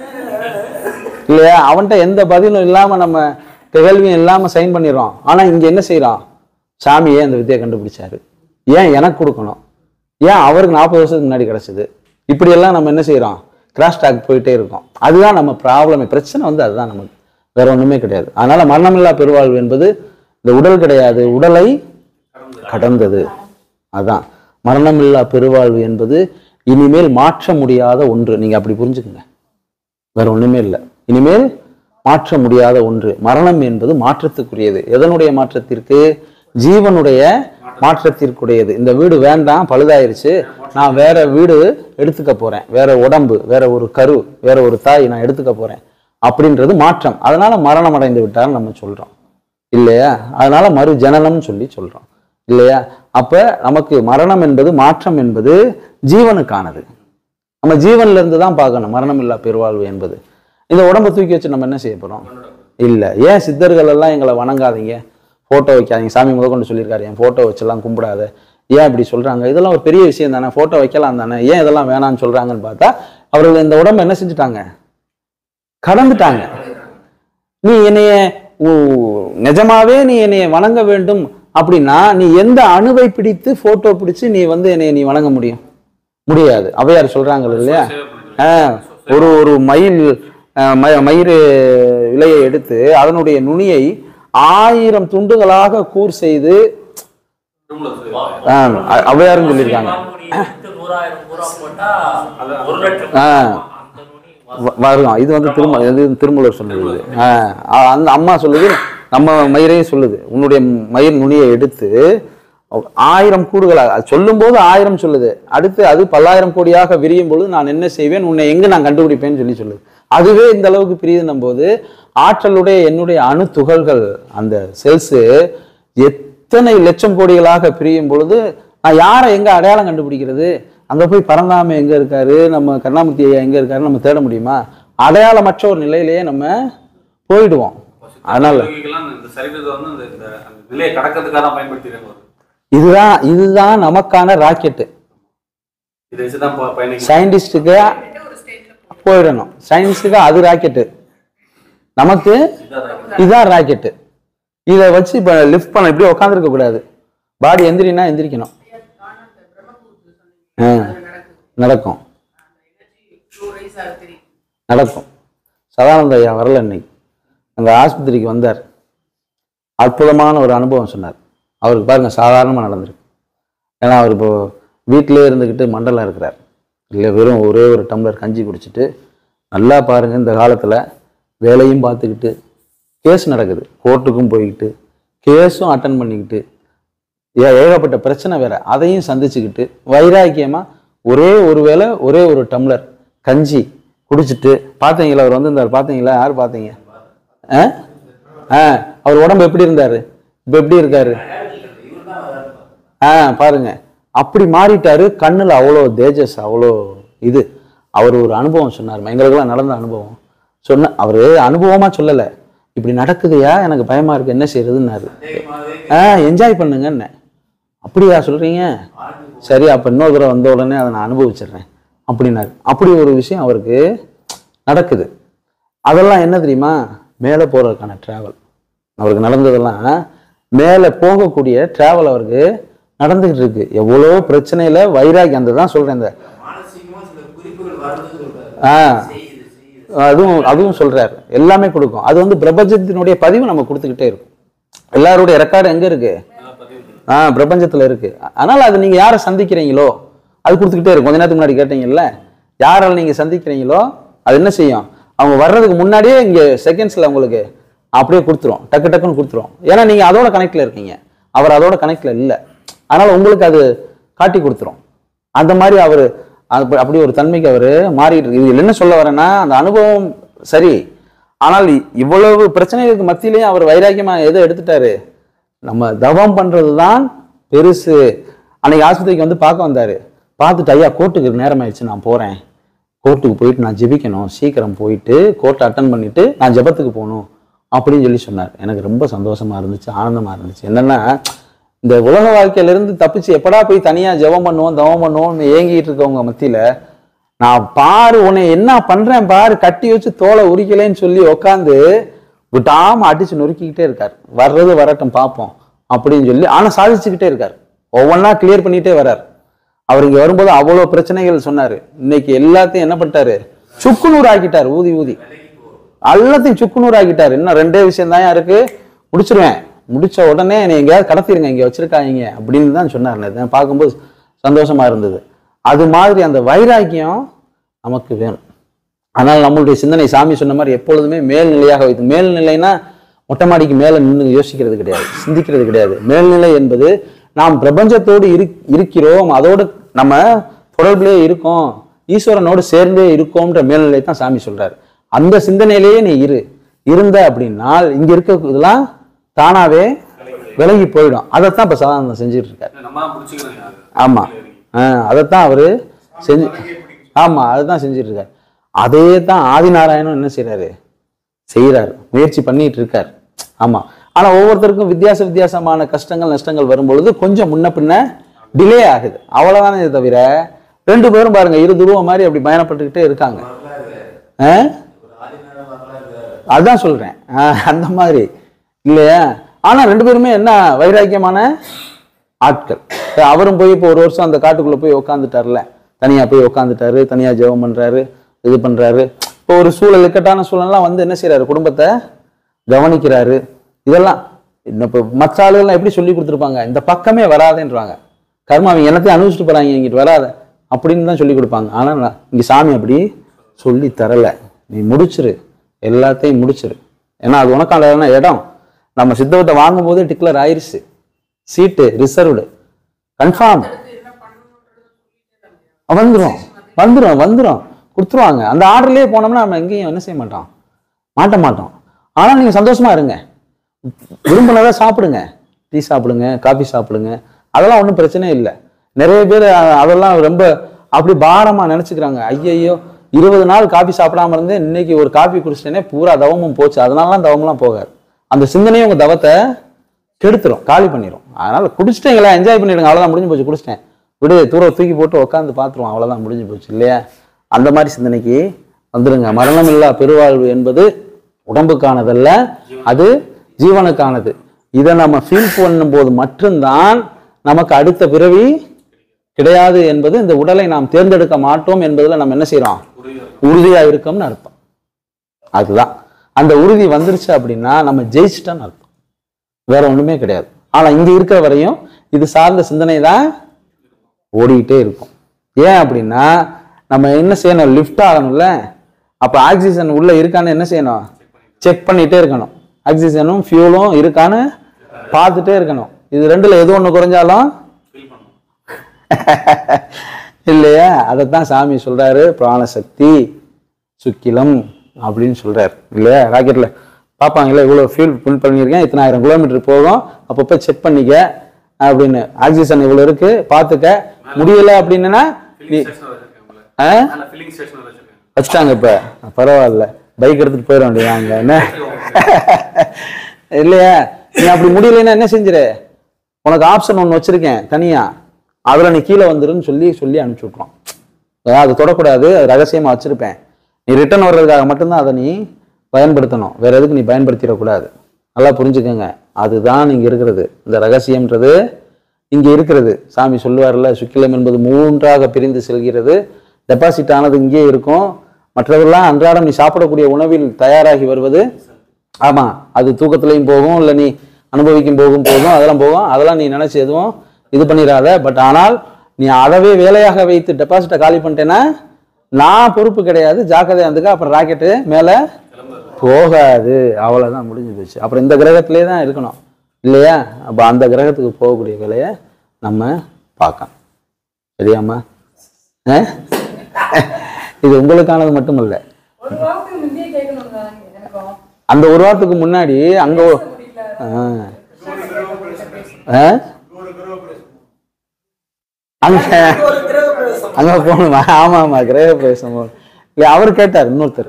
இல்லையா அவன்கிட்ட எந்த பதிலும் இல்லாம நம்ம கேள்வியும் இல்லாம சைன் பண்ணிடுறோம் ஆனா இங்க என்ன செய்றோம் சாமியே அந்த வித்தையை கண்டுபிடிச்சாரு ஏன் எனக்கு கொடுக்கணும் ஏன் அவருக்கு நாற்பது வருஷத்துக்கு முன்னாடி கிடைச்சது இப்படியெல்லாம் நம்ம என்ன செய்றோம் கிராஸ் டாக் போயிட்டே இருக்கோம் அதுதான் நம்ம ப்ராப்ளமே பிரச்சனை வந்து அதுதான் நமக்கு வேற ஒண்ணுமே கிடையாது அதனால மரணமில்லா பெருவாழ்வு என்பது இந்த உடல் கிடையாது உடலை கடந்தது அதான் மரணமில்லா பெருவாழ்வு என்பது இனிமேல் மாற்ற முடியாத ஒன்று நீங்க அப்படி புரிஞ்சுக்குங்க வேற ஒண்ணுமே இல்லை இனிமேல் மாற்ற முடியாத ஒன்று மரணம் என்பது மாற்றத்துக்குரியது எதனுடைய மாற்றத்திற்கு ஜீவனுடைய மாற்றத்திற்குரியது இந்த வீடு வேண்டாம் பழுதாயிருச்சு நான் வேற வீடு எடுத்துக்க போறேன் வேற உடம்பு வேற ஒரு கரு வேற ஒரு தாய் நான் எடுத்துக்க போறேன் அப்படின்றது மாற்றம் அதனால மரணம் அடைந்து விட்டார்னு நம்ம சொல்றோம் இல்லையா அதனால மறு ஜனனம்னு சொல்லி சொல்றோம் இல்லையா அப்ப நமக்கு மரணம் என்பது மாற்றம் என்பது ஜீவனுக்கானது நம்ம ஜீவன்ல இருந்து தான் பார்க்கணும் மரணம் இல்லா பெருவாழ்வு என்பது இந்த உடம்பை தூக்கி வச்சு நம்ம என்ன செய்ய போறோம் இல்ல ஏன் சித்தர்கள் எல்லாம் எங்களை வணங்காதீங்க போட்டோ வைக்காதீங்க சாமி முத கொண்டு சொல்லியிருக்காரு என் போட்டோ வச்செல்லாம் கும்பிடாத ஏன் இப்படி சொல்றாங்க இதெல்லாம் ஒரு பெரிய விஷயம் தானே போட்டோ வைக்கலாம் தானே ஏன் இதெல்லாம் வேணாம்னு சொல்றாங்கன்னு பார்த்தா அவர்கள் இந்த உடம்பை என்ன செஞ்சுட்டாங்க கடந்துட்டாங்க நீ என்னைய உ- நிஜமாவே நீ என்னைய வணங்க வேண்டும் அப்படின்னா நீ எந்த அணுவை பிடித்து போட்டோ பிடிச்சு நீ வந்து என்னைய நீ வணங்க முடியும் முடியாது அவையார் சொல்றாங்க இல்லையா ஆஹ், ஒரு ஒரு மயில் ஆஹ், ம- மயிறு இலையை எடுத்து அதனுடைய நுனியை ஆயிரம் துண்டுகளாக கூர் செய்து ஆஹ், அ- ஔவையாரும் சொல்லியிருக்காங்க
நூறாயிரம் பூரா போட்டா ஒரு லட்சம்
ஆஹ்.
அந்த நுனி
வ- வரும் இது வந்து திரும இது திருமூலர் சொல்லுது இது. ஆஹ், அந்த அம்மா சொல்லுது நம்ம மயிரையும் சொல்லுது உன்னுடைய மயிர் நுனியை எடுத்து ஆயிரம் கூடுகளாக அது சொல்லும்போது ஆயிரம் சொல்லுது அடுத்து அது பல்லாயிரம் கோடியாக விரியும் பொழுது நான் என்ன செய்வேன் உன்னை எங்க நான் கண்டுபிடிப்பேன்னு சொல்லி சொல்லுது அதுவே இந்த அளவுக்கு பிரியுதுன்னும் போது ஆற்றலுடைய என்னுடைய அணு துகள்கள் அந்த செல்ஸ் எத்தனை லட்சம் கோடிகளாக பிரியும் பொழுது நான் யாரை எங்க அடையாளம் கண்டுபிடிக்கிறது அங்க போய் பரந்தாம எங்க இருக்காரு நம்ம கருணாமூர்த்தி ஐயா எங்க இருக்காரு நம்ம தேட முடியுமா அடையாளமற்ற ஒரு நிலையிலேயே நம்ம போயிடுவோம் அதனால
யோகிகள்லாம் இந்த சரீரத்தை வந்து இந்த இந்த அந்த நிலையை கடக்கிறதுக்காக தான் பயன்படுத்திடுறாங்க
இதுதான் இதுதான் நமக்கான ராக்கெட்டு
இதை வச்சு தான் ப- பயணிக்க
சயின்டிஸ்டுக்கு
ஒரு ஸ்டேட்ல
போயிடணும் சயின்ஸுக்கு அது ராக்கெட்டு நமக்கு இதுதான் ராக்கெட்டு இதை வச்சு இப்போ லிஃப்ட் பண்ண இப்படி உட்காந்துருக்க கூடாது பாடி எந்திரினா எந்திரிக்கணும் ஆ, நடக்கும்
ரைஸ் ஆகுது தெரியும்
நடக்கும் சதானந்த ஐயா வரல இன்னைக்கு அந்த ஆஸ்பத்திரிக்கு வந்தார் அற்புதமான ஒரு அனுபவம் சொன்னார் அவருக்கு பாருங்க சாதாரணமாக நடந்திருக்கு ஏன்னா அவர் இப்போ வீட்டிலே இருந்துக்கிட்டு மண்டலம் இருக்கிறார் இல்லை வெறும் ஒரே ஒரு டம்ளர் கஞ்சி குடிச்சிட்டு நல்லா பாருங்க இந்த காலத்தில் வேலையும் பார்த்துக்கிட்டு கேஸ் நடக்குது கோர்ட்டுக்கும் போய்கிட்டு கேஸும் அட்டன் பண்ணிக்கிட்டு ஏ- ஏகப்பட்ட பிரச்சனை வேற அதையும் சந்திச்சுக்கிட்டு வைராக்கியமா ஒரே ஒரு வேளை ஒரே ஒரு டம்ளர் கஞ்சி குடிச்சிட்டு பார்த்தீங்களா அவர் வந்திருந்தார் பார்த்தீங்களா யார் பார்த்தீங்க ஆ ஆ அவர் உடம்பு எப்படி இருந்தாரு இப்போ எப்படி இருக்காரு ஆ பாருங்க அப்படி மாறிட்டாரு கண்ணுல அவ்வளோ தேஜஸ் அவ்வளோ இது அவர் ஒரு அனுபவம் சொன்னார் எங்களுக்கெல்லாம் நடந்த அனுபவம் சொன்ன அவர் அனுபவமா சொல்லலை இப்படி நடக்குதுயா எனக்கு பயமா இருக்கு என்ன செய்யறதுன்னாரு ஆ என்ஜாய் பண்ணுங்கன்னு அப்படியா சொல்றீங்க சரி அப்ப இன்னொரு தடவை வந்த உடனே அதை நான் அனுபவிச்சிடுறேன் அப்படின்னாரு அப்படி ஒரு விஷயம் அவருக்கு நடக்குது அதெல்லாம் என்ன தெரியுமா மேலே போறதுக்கான டிராவல் அவருக்கு நடந்ததெல்லாம் மேலே போகக்கூடிய டிராவல் அவருக்கு நடந்துகிட்டு இருக்கு எவ்வளோ பிரச்சனையில வைராகி அந்த தான் சொல்றேன் இந்த
மானசீகமா சில குறிப்புகள் வருதுன்னு சொல்றாரு
ஆ
செய்யுது செய்யுது
அதுவும் அதுவும் சொல்றாரு எல்லாமே கொடுக்கும் அது வந்து பிரபஞ்சத்தினுடைய பதிவு நம்ம கொடுத்துக்கிட்டே இருக்கும் எல்லாருடைய ரெக்கார்டு எங்க இருக்கு ஆ பிரபஞ்சத்துல இருக்கு அதனால அது நீங்க யாரை சந்திக்கிறீங்களோ அது கொடுத்துக்கிட்டே இருக்கும் கொஞ்ச நேரத்துக்கு முன்னாடி கேட்டீங்கல்ல யாரால நீங்க சந்திக்கிறீங்களோ அது என்ன செய்யும் அவங்க வர்றதுக்கு முன்னாடியே இங்க செகண்ட்ஸ்ல உங்களுக்கு அப்படியே கொடுத்துரும் டக்கு டக்குன்னு கொடுத்துரும் ஏன்னா நீங்க அதோட கனெக்ட்ல இருக்கீங்க அவர் அதோட கனெக்ட்ல இல்லை அதனால உங்களுக்கு அது காட்டி கொடுத்துரும் அந்த மாதிரி அவர் அப்படி ஒரு தன்மைக்கு அவர் மாறிட்டு இருக்கு இதுல என்ன சொல்ல வரேன்னா அந்த அனுபவம் சரி ஆனால் இ- இவ்வளவு பிரச்சனைகளுக்கு மத்தியிலையும் அவர் வைராக்கியமா எதை எடுத்துட்டாரு நம்ம தவம் பண்றது தான் பெருசு அன்னைக்கு ஆஸ்பத்திரிக்கு வந்து பார்க்க வந்தாரு பார்த்துட்டு ஐயா கோர்ட்டுக்கு நேரம் ஆயிடுச்சு நான் போறேன் கோர்ட்டுக்கு போயிட்டு நான் ஜெபிக்கணும் சீக்கிரம் போயிட்டு கோர்ட்டை அட்டன் பண்ணிட்டு நான் ஜெபத்துக்கு போகணும் அப்படின்னு சொல்லி சொன்னார் எனக்கு ரொம்ப சந்தோஷமா இருந்துச்சு ஆனந்தமா இருந்துச்சு என்னன்னா இந்த உலக வாழ்க்கையில இருந்து தப்பிச்சு எப்படா போய் தனியா ஜெபம் பண்ணுவோம் தவம் பண்ணுவோம்னு ஏங்கிட்டு இருக்கவங்க மத்தியில நான் பாரு உன்னை என்ன பண்றேன் பாரு கட்டி வச்சு தோலை உரிக்கலைன்னு சொல்லி உக்காந்து விட்டாம அடிச்சு நொறுக்கிக்கிட்டே இருக்கார் வர்றது வரட்டும் பார்ப்போம் அப்படின்னு சொல்லி ஆனா சாதிச்சுக்கிட்டே இருக்கார் ஒவ்வொன்றா கிளியர் பண்ணிட்டே வர்றார் அவர் இங்க வரும்போது அவ்வளோ பிரச்சனைகள் சொன்னாரு இன்னைக்கு எல்லாத்தையும் என்ன பண்ணிட்டாரு சுக்குநூறு ஆக்கிட்டார் ஊதி ஊதி எல்லாத்தையும் சுக்குநூறு ஆக்கிட்டாரு இன்னும் ரெண்டே விஷயம் தான் இருக்கு முடிச்சிருவேன் முடிச்ச உடனே என்னை எங்கேயாவது கடத்திடுங்க இங்க வச்சிருக்காங்க அப்படின்னு தான் சொன்னார் நேத்து. பார்க்கும்போது சந்தோஷமா இருந்தது அது மாதிரி அந்த வைராக்கியம் நமக்கு வேணும் ஆனால் நம்மளுடைய சிந்தனை சாமி சொன்ன மாதிரி எப்பொழுதுமே மேல்நிலையாக வைத்து மேல்நிலைனா மொட்டை மாடிக்கு மேலே நின்று யோசிக்கிறது கிடையாது சிந்திக்கிறது கிடையாது மேல்நிலை என்பது நாம் பிரபஞ்சத்தோடு இரு இருக்கிறோம் அதோடு நம்ம தொடர்பிலே இருக்கோம் ஈஸ்வரனோடு சேர்ந்தே இருக்கோம்ன்ற மேல்நிலை தான் சாமி சொல்றாரு அந்த சிந்தனையிலேயே நீ இரு இருந்த அப்படின்னால் இங்க இருக்க இதெல்லாம் தானாவே விலகி போயிடும் அதைத்தான் இப்ப சதானந்தம் செஞ்சுட்டு இருக்காரு
நம்ம தான் பிடிச்சிக்கிறோம் அது
ஆமா ஆஹ் அதைத்தான் அவரு செஞ்சு ஆமா அதுதான் செஞ்சுட்டு இருக்காரு அதே தான் ஆதிநாராயணன் என்ன செய்றாரு செய்யறாரு முயற்சி பண்ணிட்டு இருக்காரு ஆமா ஆனா ஒவ்வொருத்தருக்கும் வித்தியாச வித்தியாசமான கஷ்டங்கள் நஷ்டங்கள் வரும்பொழுது கொஞ்சம் முன்ன பின்ன டிலே ஆகுது அவ்வளவுதானே தவிர ரெண்டு பேரும் பாருங்க இரு துருவம் மாதிரி அப்படி பயணப்பட்டுக்கிட்டே இருக்காங்க ஆ? அதான் சொல்றேன் ஆ, அந்த மாதிரி இல்லையா ஆனா ரெண்டு பேருமே என்ன வைராக்கியமான ஆட்கள் இப்ப அவரும் போய் இப்போ ஒரு வருஷம் அந்த காட்டுக்குள்ள போய் உட்காந்துட்டார்ல தனியா போய் உட்காந்துட்டாரு தனியா ஜெபம் பண்றாரு இது பண்றாரு இப்போ ஒரு சூழல் இக்கட்டான சூழல்லாம் வந்து என்ன செய்றாரு குடும்பத்தை கவனிக்கிறாரு இதெல்லாம் இன்னும் இப்போ மற்ற ஆளுகள்லாம் எப்படி சொல்லி கொடுத்துருப்பாங்க இந்த பக்கமே வராதேன்றாங்க கர்மா அவங்க என்னத்தையும் அனுபவிச்சுட்டு போறாங்க இங்கிட்டு வராத அப்படின்னு தான் சொல்லி கொடுப்பாங்க ஆனா நான் இங்க சாமி அப்படி சொல்லி தரல நீ முடிச்சிரு எல்லாத்தையும் முடிச்சிரு ஏன்னா அது உனக்கான இடம் நம்ம சித்தவத்தை வாங்கும் போதே டிக்ளர் ஆயிருச்சு சீட்டு ரிசர்வ்டு கன்ஃபார்ம் வந்துரும் வந்துரும் வந்துரும் கொடுத்துருவாங்க அந்த ஆர்டர்லயே போனோம்னா நம்ம எங்கேயும் என்ன செய்ய மாட்டோம் மாட்ட மாட்டோம் ஆனா நீங்க சந்தோஷமா இருங்க விரும்பினதை சாப்பிடுங்க டீ சாப்பிடுங்க காபி சாப்பிடுங்க அதெல்லாம் ஒன்றும் பிரச்சனை இல்லை நிறைய பேர் அ- அதெல்லாம் ரொம்ப அப்படி பாரமா நினைச்சுக்கிறாங்க ஐயையோ இருபது நாள் காபி சாப்பிடாம இருந்தே இன்னைக்கு ஒரு காபி குடிச்சிட்டேனே பூரா தவமும் போச்சு அதனாலலாம் தவம்லாம் போகாது அந்த சிந்தனையும் உங்க தவத்தை கெடுத்துரும் காலி பண்ணிடும் அதனால குடிச்சிட்டீங்களா என்ஜாய் பண்ணிடுங்க அவ்வளவுதான் முடிஞ்சு போச்சு குடிச்சிட்டேன் விடு தூர தூக்கி போட்டு உட்காந்து பார்த்துருவோம் அவ்வளவுதான் முடிஞ்சு போச்சு இல்லையா அந்த மாதிரி சிந்தனைக்கு வந்துருங்க மரணமில்லா பெருவாழ்வு என்பது உடம்புக்கானதல்ல அது ஜீவனுக்கானது இதை நம்ம ஃபீல் பண்ணும்போது மட்டும்தான் நமக்கு அடுத்த பிறவி கிடையாது என்பது இந்த உடலை நாம் தேர்ந்தெடுக்க மாட்டோம் என்பதுல நம்ம என்ன செய்றோம் உறுதியா இருக்கோம்னு அர்த்தம் அதுதான் அந்த உறுதி வந்துருச்சு அப்படின்னா நம்ம ஜெயிச்சிட்டோன்னு அர்த்தம் வேற ஒண்ணுமே கிடையாது ஆனா இங்க இருக்கிற வரையும் இது சார்ந்த சிந்தனை தான் ஓடிக்கிட்டே இருக்கும் ஏன் அப்படின்னா நம்ம என்ன செய்யணும் லிஃப்ட் ஆகணும்ல அப்ப ஆக்சிஜன் உள்ள இருக்கான்னு என்ன செய்யணும் செக் பண்ணிட்டே இருக்கணும் ஆக்சிஜனும் ஃபியூலும் இருக்கான்னு பார்த்துட்டே இருக்கணும் இது ரெண்டுல எது ஒண்ணு குறைஞ்சாலும் இல்லையா அதைத்தான் சாமி சொல்றாரு பிராணசக்தி சுக்கிலம் அப்படின்னு சொல்றாரு இல்லையா ராக்கெட்ல பார்ப்பாங்கல்ல இவ்வளோ ஃபியூல் ஃபில் பண்ணியிருக்கேன் இத்தனை ஆயிரம் கிலோமீட்டர் போகும் அப்பப்போ செக் பண்ணிக்க அப்படின்னு ஆக்சிஜன் இவ்வளோ இருக்கு பார்த்துக்க முடியல அப்படின்னா நீ
ஃபில்லிங் ஸ்டேஷன் வச்சிருக்காங்க
ஆ?
நல்ல ஃபில்லிங் ஸ்டேஷன் வச்சிருக்காங்க
வச்சுட்டாங்க இப்ப பரவாயில்ல பைக் எடுத்துட்டு போயிட வேண்டியதாங்க என்ன இல்லையா நீ அப்படி முடியலைன்னா என்ன செஞ்சிரு உனக்கு ஆப்ஷன் ஒன்று வச்சிருக்கேன் தனியா அதுல நீ கீழே வந்துருன்னு சொல்லி சொல்லி அனுப்பிச்சு விட்ருவோம் அதாவது அது தொடக்கூடாது அது ரகசியமா வச்சிருப்பேன் நீ ரிட்டர்ன் வர்றதுக்காக மட்டும்தான் அதை நீ பயன்படுத்தணும் வேற எதுக்கு நீ பயன்படுத்திடக்கூடாது நல்லா புரிஞ்சுக்கோங்க அதுதான் இங்க இருக்கிறது இந்த ரகசியம்ன்றது இங்க இருக்கிறது சாமி சொல்லுவார்ல சுக்கிலம் என்பது மூன்றாக பிரிந்து செல்கிறது டெபாசிட் ஆனது இங்கே இருக்கும் மற்றதெல்லாம் அன்றாடம் நீ சாப்பிடக்கூடிய உணவில் தயாராகி வருவது ஆமா அது தூக்கத்துலையும் போகும் இல்லை நீ அனுபவிக்கும் போகும் போகும் அதெல்லாம் போகும் அதெல்லாம் நீ நினைச்சு எதுவும் இது பண்ணிடாத பட் ஆனால் நீ அதவே வேலையாக வைத்து டெபாசிட்டை காலி பண்ணிட்டேன்னா நான் பொறுப்பு கிடையாது ஜாக்கிரதையா இருந்துக்க அப்புறம் ராக்கெட்டு மேலே போகாது அவ்வளோதான் முடிஞ்சு போச்சு அப்புறம் இந்த கிரகத்திலே தான் இருக்கணும் இல்லையா அப்போ அந்த கிரகத்துக்கு போகக்கூடிய வேலையை நம்ம பார்க்கணும் சரியாம்மா ஆ? இது உங்களுக்கானது மட்டும் இல்லை
ஒரு வாரத்துக்கு முந்தையே கேட்கணும் தான் எனக்கும்
அந்த ஒரு வாரத்துக்கு முன்னாடி அங்க ஒ- ஆ. ஆ? அங்க
ஒரு கிரக பிரவேசம்
அங்க போகணுமா ஆமா ஆமா கிரக பிரவேசம் போகணும். இல்ல அவர் கேட்டார் இன்னொருத்தர்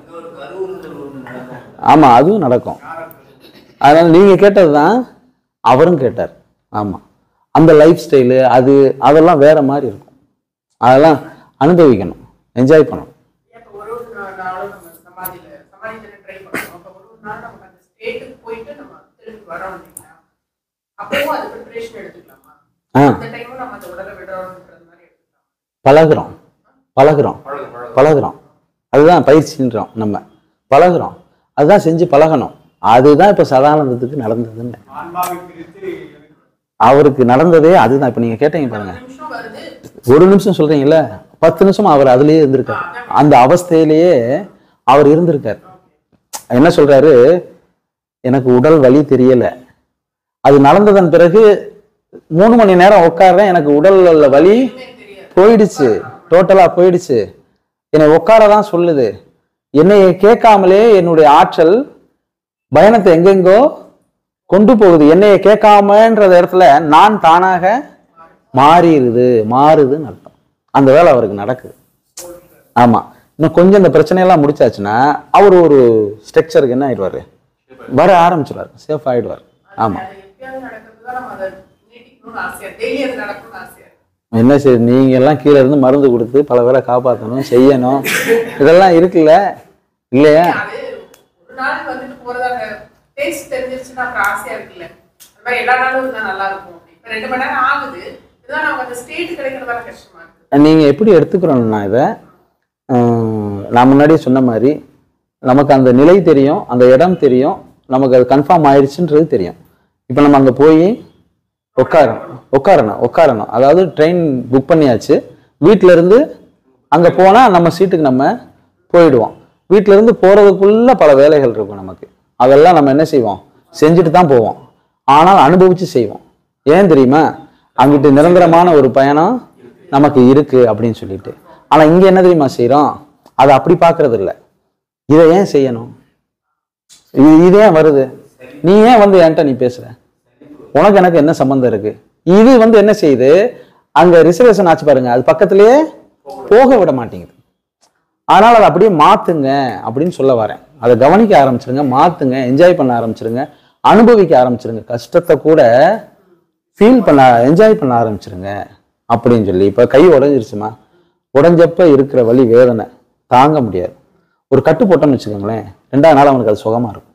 ஆமா அதுவும் நடக்கும் அதனால நீங்க கேட்டதுதான் அவரும் கேட்டார் ஆமா அந்த லைஃப் ஸ்டைலு அது அதெல்லாம் வேற மாதிரி இருக்கும் அதெல்லாம் அனுபவிக்கணும் என்ஜாய் பண்ணணும்
இப்ப ஒரு ஒரு நா- நாளும் நம்ம சமாதியில சமாதியில ட்ரை பண்ணுவோம் அப்ப ஒரு ஒரு நாள் நமக்கு அந்த ஸ்டேட்டுக்கு போயிட்டு நம்ம திரும்பி வரோம் இல்லைங்களா அப்பவும் அது ப்ரிப்பரேஷன் எடுத்துக்கலாமா
ஆ
அந்த டைமும் நம்ம அந்த உடலை விடுறோம்ன்றது மாதிரி எடுத்துக்கலாம்
பழகுறோம் பழகுறோம் பழகுறோம் அதுதான் பயிற்சின்றோம் நம்ம பழகுறோம் அதுதான் செஞ்சு பழகணும் அதுதான் இப்ப சதானந்தத்துக்கு நடந்ததுன்னு
ஆன்மாவை பிரித்து
அவருக்கு நடந்ததே அதுதான் இப்ப நீங்க கேட்டீங்க பாருங்க
நிமிஷம் வருது
ஒரு நிமிஷம் சொல்றீங்கல்ல பத்து நிமிஷம் அவர் அதுலயே இருந்திருக்காரு அந்த அவஸ்தையிலேயே அவர் இருந்திருக்காரு என்ன சொல்றாரு எனக்கு உடல் வலி தெரியல அது நடந்ததன் பிறகு மூணு மணி நேரம் உட்கார்றேன் எனக்கு உடல்ல வலி போயிடுச்சு டோட்டலா போயிடுச்சு என்னை உட்கார தான் சொல்லுது என்னை கேட்காமலே என்னுடைய ஆற்றல் பயணத்தை எங்கெங்கோ கொண்டு போகுது என்னைய கேட்காமன்ற இடத்துல நான் தானாக மாறிடுது மாறுதுன்னு அர்த்தம் அந்த வேலை அவருக்கு நடக்குது ஆமா இன்னும் கொஞ்சம் இந்த பிரச்சனையெல்லாம் முடிச்சாச்சுன்னா அவர் ஒரு ஸ்ட்ரக்சருக்கு என்ன ஆயிடுவாரு வர ஆரம்பிச்சிடுவார் சேஃப் ஆயிடுவார் ஆமா
அது எப்பயாவது நடக்கிறது தான் நம்ம அதை நீட்டிக்கணும்னு ஆசையா டெய்லி அது நடக்கணும்னு ஆசையா இருக்கு.
என்ன சரி நீங்க எல்லாம் கீழே இருந்து மருந்து கொடுத்து பல பேரை காப்பாற்றணும் செய்யணும் இதெல்லாம் இருக்குல்ல இல்லையா
அது ஒரு நாள் வந்துட்டு போறது அந்த டேஸ்ட் தெரிஞ்சிருச்சுன்னா அப்புறம் ஆசையா இருக்குல்ல அந்த மாதிரி எல்லா நாளும் இருந்தா நல்லா இருக்கும் இப்ப ரெண்டு மணி நேரம் ஆகுது இதுதான் நமக்கு அந்த ஸ்டேட் கிடைக்கிறதா கஷ்டமா இருக்கு
நீங்க எப்படி எடுத்துக்கிறோம்னா இதை ஆஹ், நான் முன்னாடியே சொன்ன மாதிரி நமக்கு அந்த நிலை தெரியும் அந்த இடம் தெரியும் நமக்கு அது கன்ஃபார்ம் ஆயிடுச்சுன்றது தெரியும் இப்போ நம்ம அங்கே போய் உட்காரணும் உட்காரணும் உட்காரணும் அதாவது ட்ரெயின் புக் பண்ணியாச்சு வீட்ல இருந்து அங்கே போனால் நம்ம சீட்டுக்கு நம்ம போயிடுவோம் வீட்ல இருந்து போகிறதுக்குள்ள பல வேலைகள் இருக்கும் நமக்கு அதெல்லாம் நம்ம என்ன செய்வோம் செஞ்சுட்டு தான் போவோம் ஆனால் அனுபவிச்சு செய்வோம் ஏன் தெரியுமா அங்கிட்டு நிரந்தரமான ஒரு பயணம் நமக்கு இருக்கு அப்படின்னு சொல்லிட்டு ஆனா இங்க என்ன தெரியுமா செய்றோம் அதை அப்படி பார்க்கிறது இல்ல இதை ஏன் செய்யணும் இது இது ஏன் வருது நீ ஏன் வந்து என்கிட்ட நீ பேசுற உனக்கு எனக்கு என்ன சம்பந்தம் இருக்கு இது வந்து என்ன செய்யுது அங்க ரிசர்வேஷன் ஆச்சு பாருங்க அது பக்கத்திலேயே போக விட மாட்டேங்குது அதனால அதை அப்படியே மாத்துங்க அப்படின்னு சொல்ல வரேன் அதை கவனிக்க ஆரம்பிச்சிருங்க மாத்துங்க என்ஜாய் பண்ண ஆரம்பிச்சிருங்க அனுபவிக்க ஆரம்பிச்சிருங்க கஷ்டத்தை கூட ஃபீல் பண்ண என்ஜாய் பண்ண ஆரம்பிச்சிருங்க அப்படின்னு சொல்லி இப்போ கை உடஞ்சிருச்சுமா உடஞ்சப்ப இருக்கிற வலி வேதனை தாங்க முடியாது ஒரு கட்டு போட்டோம்னு வச்சுக்கோங்களேன் ரெண்டாவது நாள் அவனுக்கு அது சுகமா இருக்கும்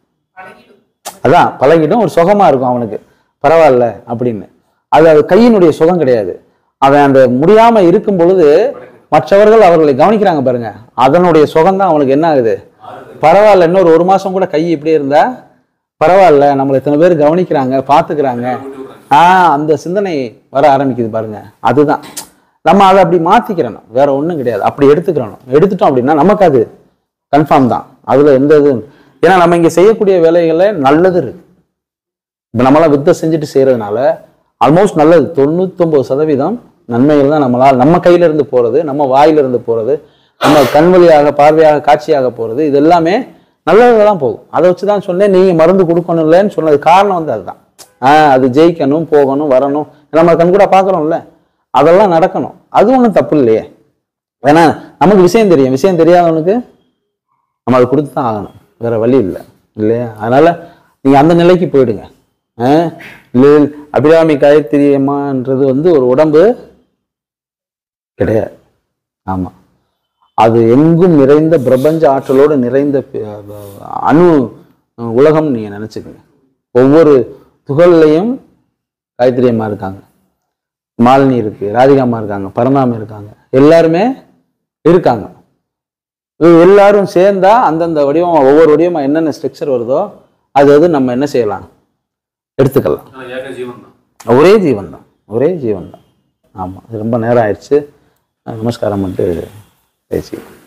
அதான் பழகிடும் ஒரு சுகமா இருக்கும் அவனுக்கு பரவாயில்ல அப்படின்னு அது அது கையினுடைய சுகம் கிடையாது அவன் அந்த முடியாம இருக்கும் பொழுது மற்றவர்கள் அவர்களை கவனிக்கிறாங்க பாருங்க அதனுடைய சுகம் தான் அவனுக்கு என்ன ஆகுது பரவாயில்ல இன்னொரு ஒரு மாசம் கூட கை இப்படியே இருந்தா பரவாயில்ல நம்மளை இத்தனை பேர் கவனிக்கிறாங்க பாத்துக்கிறாங்க ஆ அந்த சிந்தனை வர ஆரம்பிக்குது பாருங்க அதுதான் நம்ம அதை அப்படி மாத்திக்கிறணும் வேற ஒண்ணும் கிடையாது அப்படி எடுத்துக்கிறணும் எடுத்துட்டோம் அப்படின்னா நமக்கு அது கன்ஃபார்ம் தான் அதுல எந்த இது ஏன்னா நம்ம இங்க செய்யக்கூடிய வேலைகள்ல நல்லது இருக்கு இப்போ நம்மளாம் வித்தை செஞ்சுட்டு செய்யறதுனால ஆல்மோஸ்ட் நல்லது தொண்ணூத்தொம்பது சதவீதம் நன்மைகள் தான் நம்மளால் நம்ம கையில இருந்து போறது நம்ம வாயில இருந்து போறது நம்ம கண் வழியாக பார்வையாக காட்சியாக போறது இது எல்லாமே நல்லதாக தான் போகும் அதை வச்சு தான் சொன்னேன் நீங்க மருந்து கொடுக்கணும் இல்லைன்னு சொன்னது காரணம் வந்து அதுதான் ஆஹ் அது ஜெயிக்கணும் போகணும் வரணும் நம்ம கண் கூட பார்க்குறோம்ல அதெல்லாம் நடக்கணும் அது ஒன்றும் தப்பு இல்லையே ஏன்னா நமக்கு விஷயம் தெரியும் விஷயம் தெரியாதவனுக்கு நம்ம அதை கொடுத்து தான் ஆகணும் வேற வழி இல்லை இல்லையா அதனால நீங்க அந்த நிலைக்கு போயிடுங்க ஆஹ் இல்லை, அபிராமி காயத்ரி அம்மான்றது வந்து ஒரு உடம்பு கிடையாது ஆமா அது எங்கும் நிறைந்த பிரபஞ்ச ஆற்றலோடு நிறைந்த பி- அணு உலகம் நீங்க நினைச்சுக்கங்க ஒவ்வொரு துகள்லையும் காயத்ரி அம்மா இருக்காங்க மாலினி இருக்கு ராதிகாம்மா இருக்காங்க பரந்தாம இருக்காங்க எல்லாருமே இருக்காங்க இது எல்லாரும் சேர்ந்தா அந்தந்த வடிவம் ஒவ்வொரு வடிவமா என்னென்ன ஸ்ட்ரக்சர் வருதோ அது அது நம்ம என்ன செய்யலாம் எடுத்துக்கலாம்
ஆனா ஏக ஜீவன் தான்
ஒரே ஜீவன் தான் ஒரே ஜீவன் தான் ஆமாம் ரொம்ப நேரம் ஆயிடுச்சு நமஸ்காரம் பண்ணிட்டு பேசி